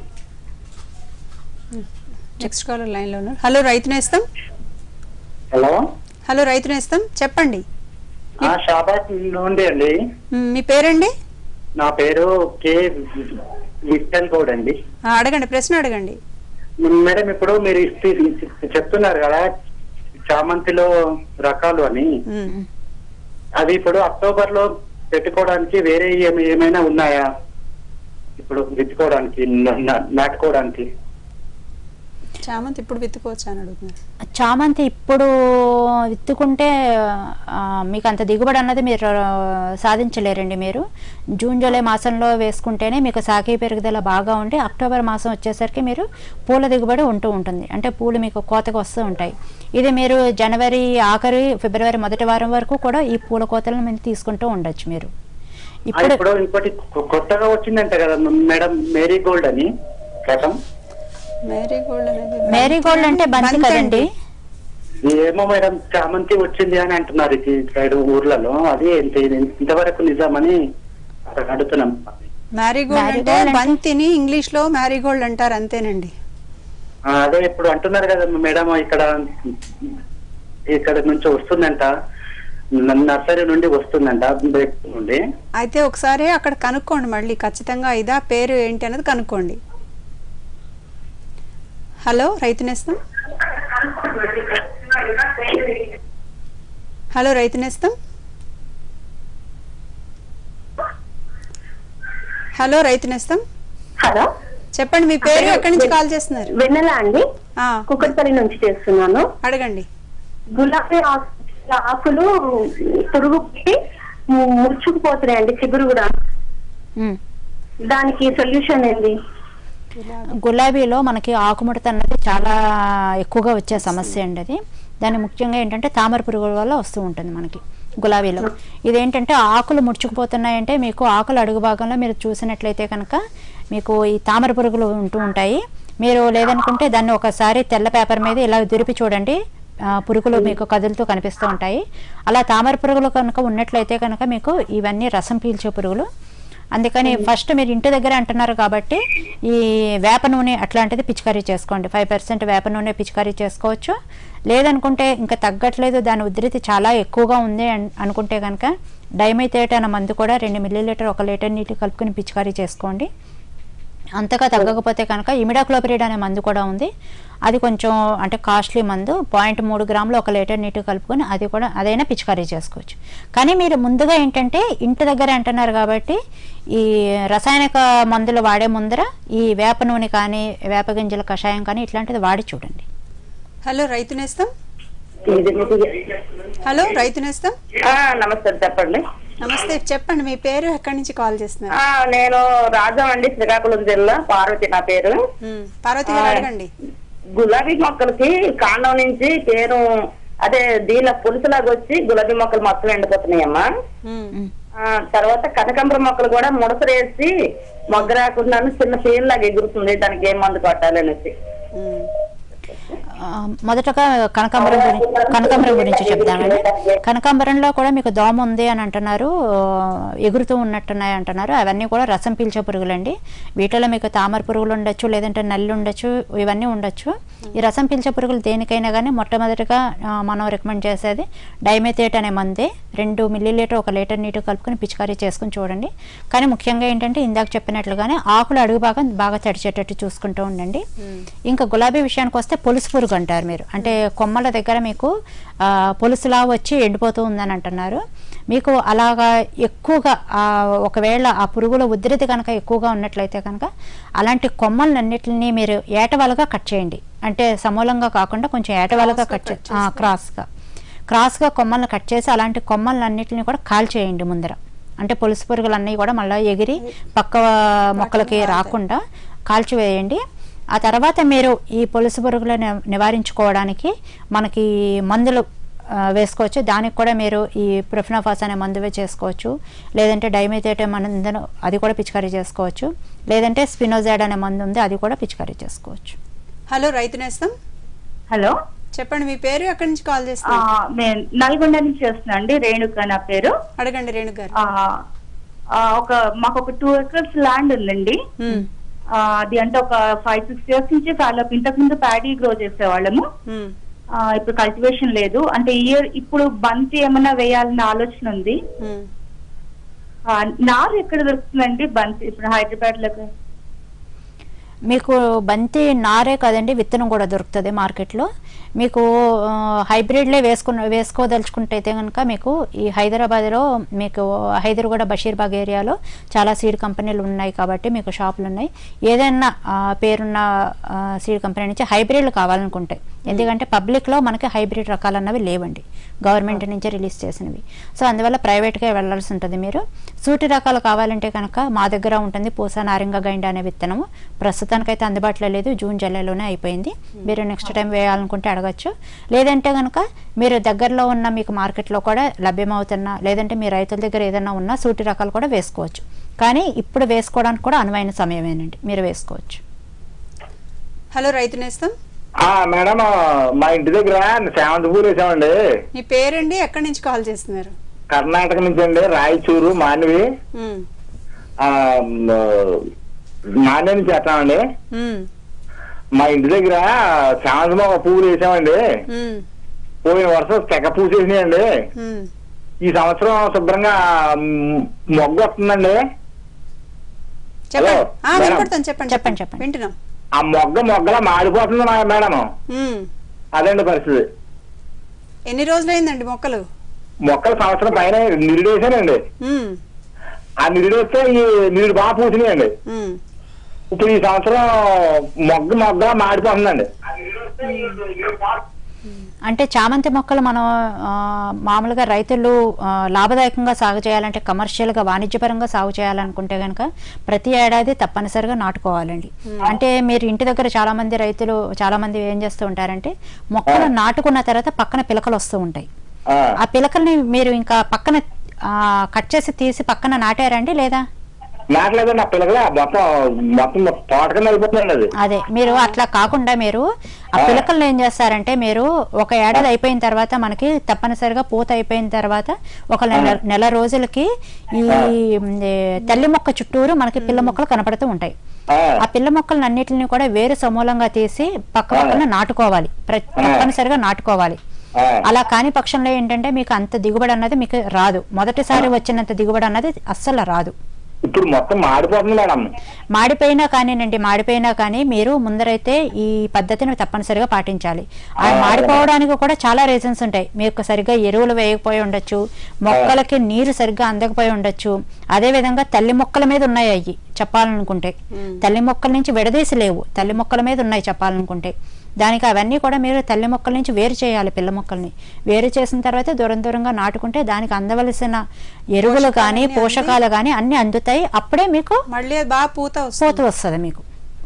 Next caller లైన్లో ఉన్నారు హలో రైతు నేస్తం హలో హలో రైతు నేస్తం చెప్పండి షాబాద్ నుండి అండి మ్, మీ పేరండి నా పేరు కే విఠల్ గౌడ్ అండి ఆ, అడగండి ప్రశ్న అడగండి మేడం ఇప్పుడు మీరు ఇస్తి- చెప్తున్నారు కదా చామంతిలో రకాలు అని మ్. అది ఇప్పుడు అక్టోబర్ లో పెట్టుకోవడానికి వేరే ఏమి- ఏమైనా ఉన్నాయా ఇప్పుడు విత్తుకోవడానికి నా- నా- నాటుకోవడానికి చామంతి ఇప్పుడు విత్తుకోవచ్చు అని అడుగుతున్నారు చామంతి ఇప్పుడు విత్తుకుంటే ఆ, మీకు అంత దిగుబడి అన్నది మీరు ఆ, సాధించలేరండి మీరు జూన్ జూలై మాసంలో వేసుకుంటేనే మీకు సాకి పెరుగుదల బాగా ఉండి అక్టోబర్ మాసం వచ్చేసరికి మీరు పూల దిగుబడి ఉంటూ ఉంటుంది అంటే పూలు మీకు కోతకు వస్తూ ఉంటాయి ఇది మీరు జనవరి ఆఖరి ఫిబ్రవరి మొదటి వారం వరకు కూడా ఈ పూల కోతలను మీరు తీసుకుంటూ ఉండొచ్చు మీరు ఆ, ఇప్పుడు ఇప్పుడు ఇంకోటి కొ- కొత్తగా వచ్చిందంట కదా మేడం మేరీ గోల్డ్ అని రకం మేరీ గోల్డ్ అనేది మేరీ గోల్డ్ అంటే బంతి కదండి ఏమో మేడం చామంతి వచ్చింది అని అంటున్నారు ఈ సైడ్ ఊర్లలో అది ఎంత ఇంతవరకు నిజమని అడుగుతున్నాం మ్యారీగోల్డ్ అంటే Marigold అంటే- బంతిని ఇంగ్లీష్ లో మ్యారీగోల్డ్ అంటారు అంతేనండి ఆ, అదే ఇప్పుడు అంటున్నారు కదా మేడం ఇక్కడ ఇక్కడ నుంచి వస్తుందంట న- నర్సరీ నుండి వస్తుందంట బయట నుండి అయితే ఒకసారి అక్కడ కనుక్కోండి మళ్ళీ ఖచ్చితంగా ఇదా పేరు ఏంటి అనేది కనుక్కోండి హలో రైతు నేస్తం హలో రైతు నేస్తం హలో రైతు నేస్తం హలో చెప్పండి మీ పేరు ఎక్కడి నుంచి కాల్ చేస్తున్నారు వెన్నెల అండి కుక్కటిపల్లి నుంచి చేస్తున్నాను అడగండి గులాబీ ఆకు- ఆకులు పురుగు పుట్టి ము- ముడుచుకుపోతున్నాయండి చిగురు కూడా దానికి సొల్యూషన్ ఏంది గులాబీలో మనకి ఆకుముడత అన్నది చాలా ఎక్కువగా వచ్చే సమస్య అండి అది దాని ముఖ్యంగా ఏంటంటే తామర పురుగుల వల్ల వస్తూ ఉంటుంది మనకి గులాబీలో ఇదేంటంటే ఆకులు ముడుచుకుపోతున్నాయంటే మీకు ఆకులు అడుగు భాగంలో మీరు చూసినట్లయితే కనుక మీకు ఈ తామర పురుగులు ఉంటూ ఉంటాయి మీరు లేదనుకుంటే దాన్ని ఒకసారి తెల్ల పేపర్ మీద ఇలా దురిపి చూడండి ఆ, పురుగులు మీకు కదులుతూ కనిపిస్తూ ఉంటాయి అలా తామర పురుగులు కనుక ఉన్నట్లయితే కనుక మీకు ఇవన్నీ రసం పీల్చే పురుగులు అందుకని ఫస్ట్ మీరు ఇంటి దగ్గర అంటున్నారు కాబట్టి ఈ వేప నూనె అట్లాంటిది పిచికారీ చేసుకోండి ఫైవ్ పర్సెంట్ వేప నూనె పిచికారీ చేసుకోవచ్చు లేదనుకుంటే ఇంకా తగ్గట్లేదు దాని ఉధృతి చాలా ఎక్కువగా ఉంది అన్- అనుకుంటే కనుక డైమైథేట్ అనే మందు కూడా రెండు మిల్లీలీటర్ ఒక లీటర్ నీటి కలుపుకుని పిచికారీ చేసుకోండి అంతగా తగ్గకపోతే కనుక ఇమిడాక్లోపిరిడ్ అనే మందు కూడా ఉంది అది కొంచెం అంటే కాస్ట్లీ మందు పాయింట్ మూడు గ్రాములు ఒక లీటర్ నీటి కలుపుకొని అది కూడా అదైనా పిచికారీ చేసుకోవచ్చు కానీ మీరు ముందుగా ఏంటంటే ఇంటి దగ్గర అంటున్నారు కాబట్టి ఈ రసాయనిక మందులు వాడే ముందర ఈ వేప నూనె కానీ వేప గింజల కషాయం కానీ ఇట్లాంటిది వాడి చూడండి హలో రైతు నేస్తం హలో రైతు నేస్తం నమస్తే చెప్పండి నమస్తే చెప్పండి మీ పేరు ఎక్కడి నుంచి కాల్ చేస్తున్నారు ఆ, నేను రాజం అండి శ్రీకాకుళం జిల్లా పార్వతి నా పేరు ఉమ్, పార్వతి గారు ఆ, అడగండి గులాబీ మొక్కలకి కాండం నుంచి పేరు అదే దీనిలో పులుసులాగా వచ్చి గులాబీ మొక్కలు మొత్తం ఎండిపోతున్నాయమ్మా ఉమ్, ఆ, తర్వాత కనకాంబరం మొక్కలు కూడా ముడసరేసి మొగ్గ రాకుండా చిన్న పేరు లాగా ఎగురుతుంది దానికి ఏం మందు కొట్టాలి అనేసి ఆ, మొదటగా కనకాంబరం గురించి కనకాంబరం గురించి చెప్తామండి కనకాంబరంలో కూడా మీకు దోమ ఉంది అని అంటున్నారు ఆ, ఎగురుతూ ఉన్నట్టున్నాయి అంటున్నారు అవన్నీ కూడా రసం పీల్చే పురుగులండి వీటిలో మీకు తామర పురుగులు ఉండొచ్చు లేదంటే నల్లి ఉండొచ్చు ఇవన్నీ ఉండొచ్చు ఈ రసం పీల్చే పురుగులు దేనికైనా కానీ మొట్టమొదటిగా ఆ, మనం రికమెండ్ చేసేది డైమెథేట్ అనే మందే రెండు మిల్లీలీటర్ ఒక లీటర్ నీటి కలుపుకొని పిచికారీ చేసుకుని చూడండి కానీ ముఖ్యంగా ఏంటంటే ఇందాక చెప్పినట్లుగానే ఆకులు అడుగు భాగం బాగా తడిచేటట్టు చూసుకుంటూ ఉండండి ఇంకా గులాబీ విషయానికి వస్తే పొలుసు పురుగు అంటారు మీరు అంటే కొమ్మల దగ్గర మీకు ఆ, పొలుసులా వచ్చి ఎండిపోతూ ఉందని అంటున్నారు మీకు అలాగా ఎక్కువగా ఆ, ఒకవేళ ఆ పురుగుల ఉధృతి కనుక ఎక్కువగా ఉన్నట్లయితే కనుక అలాంటి కొమ్మలన్నిటిని మీరు ఏటవాలుగా కట్ చేయండి అంటే సమూలంగా కాకుండా కొంచెం ఏటవాలుగా కట్ చే ఆ, క్రాస్గా క్రాస్గా కొమ్మలను కట్ చేసి అలాంటి కొమ్మలన్నిటిని కూడా కాల్చేయండి ముందర అంటే పొలుసు పురుగులు అన్నీ కూడా మళ్ళీ ఎగిరి పక్క మొక్కలకి రాకుండా కాల్చివేయండి ఆ తర్వాత మీరు ఈ పొలుసు పురుగులను నివారించుకోవడానికి మనకి మందులు ఆ, వేసుకోవచ్చు దానికి కూడా మీరు ఈ ప్రొఫినాఫాస్ అనే మందు చేసుకోవచ్చు లేదంటే డైమిథేట్ మందును అది కూడా పిచికారీ చేసుకోవచ్చు లేదంటే స్పినోజాడ్ అనే మందు ఉంది అది కూడా పిచికారీ చేసుకోవచ్చు హలో రైతు నేస్తం హలో చెప్పండి మీ పేరు ఎక్కడి నుంచి కాల్ ఆ, చేస్తున్నారు నేను నల్గొండ నుంచి చేస్తున్నా అండి రేణుక నా పేరు అడగండి రేణు గారు ఆ, ఆ, ఒక మాకు ఒక టూ ఎకర్స్ ల్యాండ్ ఉందండి ఆ, అది అంటే ఒక ఫైవ్ సిక్స్ ఇయర్స్ నుంచి ఫాలో ఇంతకు ముందు ప్యాడీ గ్రో చేసేవాళ్ళము ఆ, ఇప్పుడు కల్టివేషన్ లేదు అంటే ఇయర్ ఇప్పుడు బంతి ఏమైనా వేయాలన్న ఆలోచన ఉంది ఆ, నారు ఎక్కడ దొరుకుతుందండి బంతి ఇప్పుడు హైదరాబాద్ లో మీకు బంతి నారే కదండి విత్తనం కూడా దొరుకుతుంది మార్కెట్లో మీకు ఆ, హైబ్రిడ్లే వేసుకున్న వేసుకోదలుచుకుంటే అయితే కనుక మీకు ఈ హైదరాబాద్లో మీకు హైదరాబాద్ బషీర్బాగ్ ఏరియాలో చాలా సీడ్ కంపెనీలు ఉన్నాయి కాబట్టి మీకు షాపులు ఉన్నాయి ఏదైనా ఆ, పేరున్న ఆ, సీడ్ కంపెనీ నుంచి హైబ్రిడ్లు కావాలనుకుంటే ఎందుకంటే పబ్లిక్లో మనకి హైబ్రిడ్ రకాలన్నవి లేవండి గవర్నమెంట్ నుంచి రిలీజ్ చేసినవి సో అందువల్ల ప్రైవేట్గా వెళ్ళాల్సి ఉంటుంది మీరు సూటి రకాలు కావాలంటే కనుక మా దగ్గర ఉంటుంది పూసా నారింగ గైండ అనే విత్తనము ప్రస్తుతానికైతే అందుబాటులో లేదు జూన్ జూలైలోనే అయిపోయింది మీరు నెక్స్ట్ టైం వేయాలనుకుంటే అడగచ్చు లేదంటే కనుక మీరు దగ్గరలో ఉన్న మీకు మార్కెట్లో కూడా లభ్యమవుతున్న లేదంటే మీ రైతుల దగ్గర ఏదైనా ఉన్నా సూటి రకాలు కూడా వేసుకోవచ్చు కానీ ఇప్పుడు వేసుకోవడానికి కూడా అనువైన సమయమేనండి మీరు వేసుకోవచ్చు హలో రైతు నేస్తం ఆ, మేడం మా ఇంటి దగ్గర సేవంతి పూలు వేసామండి మీ పేరండి ఎక్కడి నుంచి కాల్ చేస్తున్నారు కర్ణాటక నుంచి అండి రాయచూరు మానవి ఉమ్, ఆ, మ్, మాన్య నుంచి వేస్తామండి ఉమ్, మా ఇంటి దగ్గర సేవంతి మొక్క పువ్వులు వేసామండి ఉమ్, పోయిన వర్షం తెగ పూసేసినాయండి ఉమ్. ఈ సంవత్సరం శుభ్రంగా మ్, మొగ్గ వస్తుందండి చెప్పండి హలో, ఆ, మేడం. వినపడుతుంది చెప్పండి చెప్పండి చెప్పండి వింటున్నాం ఆ మొగ్గ మొగ్గలా మాడిపోతుంది మా- మేడం ఉమ్. అదండి పరిస్థితి ఎన్ని రోజులైందండి మొక్కలు మొక్కలు సంవత్సరం పైన నిరుడేసానండి ఉమ్, ఆ నిరుడేస్తే ఈ నిరుడు బాగా పూసినాయండి ఉమ్. ఇప్పుడు ఈ సంవత్సరం మొగ్గ మొగ్గ మాడిపోతుందండి అంటే చామంతి మొక్కలు మనం ఆ, మామూలుగా రైతులు ఆ, లాభదాయకంగా సాగు చేయాలంటే కమర్షియల్గా వాణిజ్యపరంగా సాగు చేయాలనుకుంటే కనుక ప్రతి ఏడాది తప్పనిసరిగా నాటుకోవాలండి అంటే మీరు ఇంటి దగ్గర చాలా మంది రైతులు చాలా మంది ఏం చేస్తూ ఉంటారంటే మొక్కలు నాటుకున్న తర్వాత పక్కన పిలకలు వస్తూ ఉంటాయి ఆ పిలకల్ని మీరు ఇంకా పక్కన ఆ, కట్ చేసి తీసి పక్కన నాటారండి లేదా నాటలేదండి ఆ పిల్లకలే మొత్తం మొత్తం తోట కింద అయిపోతుందండి అది అదే మీరు అట్లా కాకుండా మీరు ఆ ఆ. పిలకలను ఏం చేస్తారంటే మీరు ఒక ఏడాది అయిపోయిన తర్వాత మనకి తప్పనిసరిగా పూత అయిపోయిన తర్వాత ఒక నెల నెల రోజులకి ఈ మ్, ఏ, తల్లి మొక్క చుట్టూరు మనకి పిల్ల మొక్కలు కనపడుతూ ఉంటాయి ఆ పిల్ల మొక్కలను అన్నిటిని కూడా వేరు సమూలంగా తీసి పక్క పక్కన నాటుకోవాలి ప్ర- తప్పనిసరిగా నాటుకోవాలి అలా కాని పక్షంలో ఏంటంటే మీకు అంత దిగుబడి అన్నది మీకు రాదు మొదటిసారి వచ్చినంత దిగుబడి అన్నది అస్సలు రాదు ఇప్పుడు మొత్తం మాడిపోతుంది మేడం మాడిపోయినా కానీనండి మాడిపోయినా కానీ మీరు ముందరైతే ఈ పద్ధతిని తప్పనిసరిగా పాటించాలి ఆ మాడిపోవడానికి కూడా చాలా రీజన్స్ ఉంటాయి మీకు సరిగ్గా ఎరువులు వేయకపోయి ఉండొచ్చు మొక్కలకి నీరు సరిగ్గా అందకపోయి ఉండొచ్చు అదే విధంగా తల్లి మొక్కల మీద ఉన్నాయి అయ్యి చెప్పాలనుకుంటే తల్లి మొక్కల నుంచి విడదీసి లేవు తల్లి మొక్కల మీద ఉన్నాయి చెప్పాలనుకుంటే దానికి అవన్నీ కూడా మీరు తల్లి మొక్కల నుంచి వేరు చేయాలి పిల్ల మొక్కల్ని వేరు చేసిన తర్వాత దూరం దూరంగా నాటుకుంటే దానికి అందవలసిన ఎరువులు కానీ పోషకాలు కానీ అన్ని అందుతాయి అప్పుడే మీకు మళ్ళీ అది బాగా పూత వస్తుంది పూత వస్తుంది మీకు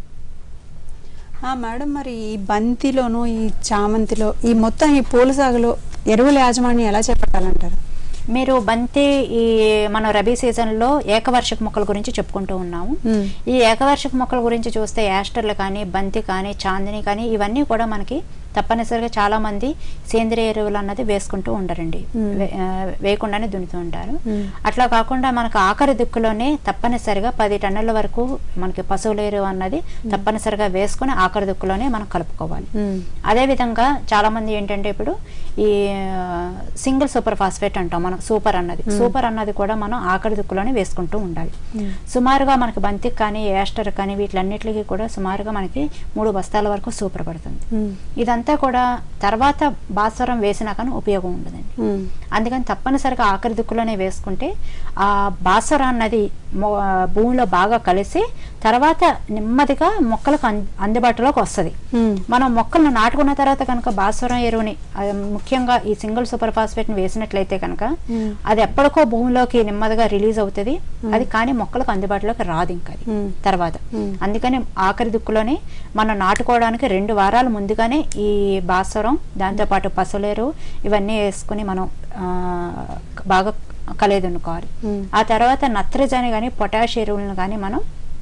ఆ, మేడం మరి ఈ బంతిలోను ఈ చామంతిలో ఈ మొత్తం ఈ పూల సాగులో ఎరువుల యాజమాన్యం ఎలా చేపట్టాలంటారు మీరు బంతి ఈ మనం రబీ సీజన్ లో ఏకవార్షిక మొక్కల గురించి చెప్పుకుంటూ ఉన్నాము ఈ ఏకవార్షిక మొక్కల గురించి చూస్తే యాస్టర్లు కానీ బంతి కానీ చాందిని కానీ ఇవన్నీ కూడా మనకి తప్పనిసరిగా చాలా మంది సేంద్రియ ఎరువులు అన్నది వేసుకుంటూ ఉండరండి మ్మ్. వే- ఆ, వేయకుండానే దున్నుతూ ఉంటారు మ్మ్. అట్లా కాకుండా మనకు ఆఖరి దిక్కులోనే తప్పనిసరిగా పది టన్నుల వరకు మనకి పశువుల ఎరువు అన్నది తప్పనిసరిగా వేసుకుని ఆఖరి దిక్కులోనే మనం కలుపుకోవాలి అదే విధంగా చాలా మంది ఏంటంటే ఇప్పుడు ఈ సింగిల్ సూపర్ ఫాస్ఫేట్ అంటాం మనం సూపర్ అన్నది మ్మ్. సూపర్ అన్నది కూడా మనం ఆఖరి దిక్కులోనే వేసుకుంటూ ఉండాలి మ్మ్. సుమారుగా మనకి బంతికి కానీ ఏస్టర్ కానీ వీటిలన్నిటికీ కూడా సుమారుగా మనకి మూడు బస్తాల వరకు సూపర్ పడుతుంది ఇదంతా కూడా తర్వాత భాస్వరం వేసినా కానీ ఉపయోగం ఉండదండి అందుకని తప్పనిసరిగా ఆఖరి దిక్కులోనే వేసుకుంటే ఆ భాస్వర అన్నది మొ- భూమిలో బాగా కలిసి తర్వాత నెమ్మదిగా మొక్కలకు అం- అందుబాటులోకి వస్తుంది మనం మొక్కలను నాటుకున్న తర్వాత కనుక భాస్వరం ఎరువుని అది ముఖ్యంగా ఈ సింగిల్ సూపర్ ఫాస్ఫేట్ ని వేసినట్లయితే కనుక అది ఎప్పటికో భూమిలోకి నెమ్మదిగా రిలీజ్ అవుతుంది అది కానీ మొక్కలకు అందుబాటులోకి రాదు ఇంకా అది తర్వాత అందుకని ఆఖరి దిక్కులోనే మనం నాటుకోవడానికి రెండు వారాల ముందుగానే ఈ భాస్వరం దాంతోపాటు పసులేరు ఇవన్నీ వేసుకుని మనం ఆ, బాగా కలేదునుకోవాలి ఆ తర్వాత నత్రజని కానీ పొటాష్ ఎరువులను కానీ మనం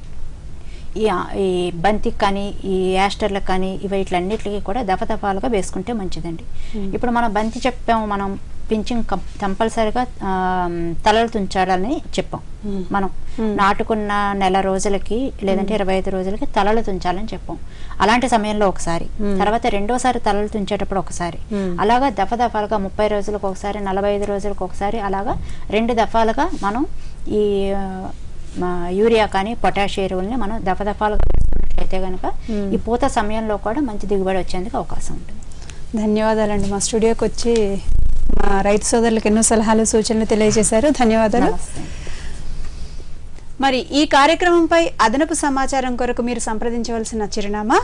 ఈ ఈ బంతికి కానీ ఈ యాస్టర్లకు కానీ ఇవి ఇట్లన్నిటికీ కూడా దఫదఫాలుగా వేసుకుంటే మంచిదండి ఇప్పుడు మనం బంతి చెప్పాము మనం పింఛింగ్ కంపల్సరిగా ఆ, తలలు తుంచాలని చెప్పాం మనం నాటుకున్న నెల రోజులకి లేదంటే ఇరవై ఐదు రోజులకి తలలు తుంచాలని చెప్పాం అలాంటి సమయంలో ఒకసారి తర్వాత రెండోసారి తలలు తుంచేటప్పుడు ఒకసారి అలాగా దఫ దఫాలుగా ముప్పై రోజులకు ఒకసారి నలభై ఐదు రోజులకు ఒకసారి అలాగా రెండు దఫాలుగా మనం ఈ ఆ, మా యూరియా కానీ పొటాష్ ఎరువుల్ని మనం దఫ దఫాలుగా వేసుకున్నట్లయితే కనుక ఈ పూత సమయంలో కూడా మంచి దిగుబడి వచ్చేందుకు అవకాశం ఉంటుంది ధన్యవాదాలండి మా స్టూడియోకి వచ్చి మా రైతు సోదరులకు ఎన్నో సలహాలు సూచనలు తెలియజేశారు ధన్యవాదాలు మరి ఈ కార్యక్రమంపై అదనపు సమాచారం కొరకు మీరు సంప్రదించవలసిన చిరునామా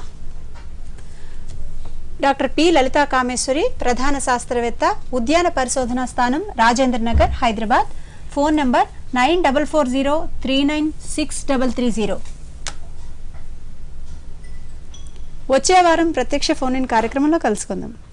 డాక్టర్ పి లలితా కామేశ్వరి ప్రధాన శాస్త్రవేత్త ఉద్యాన పరిశోధనా స్థానం Rajendranagar Hyderabad phone number nine double four zero three nine six double three zero వచ్చే వారం ప్రత్యక్ష ఫోన్ ఇన్ కార్యక్రమంలో కలుసుకుందాం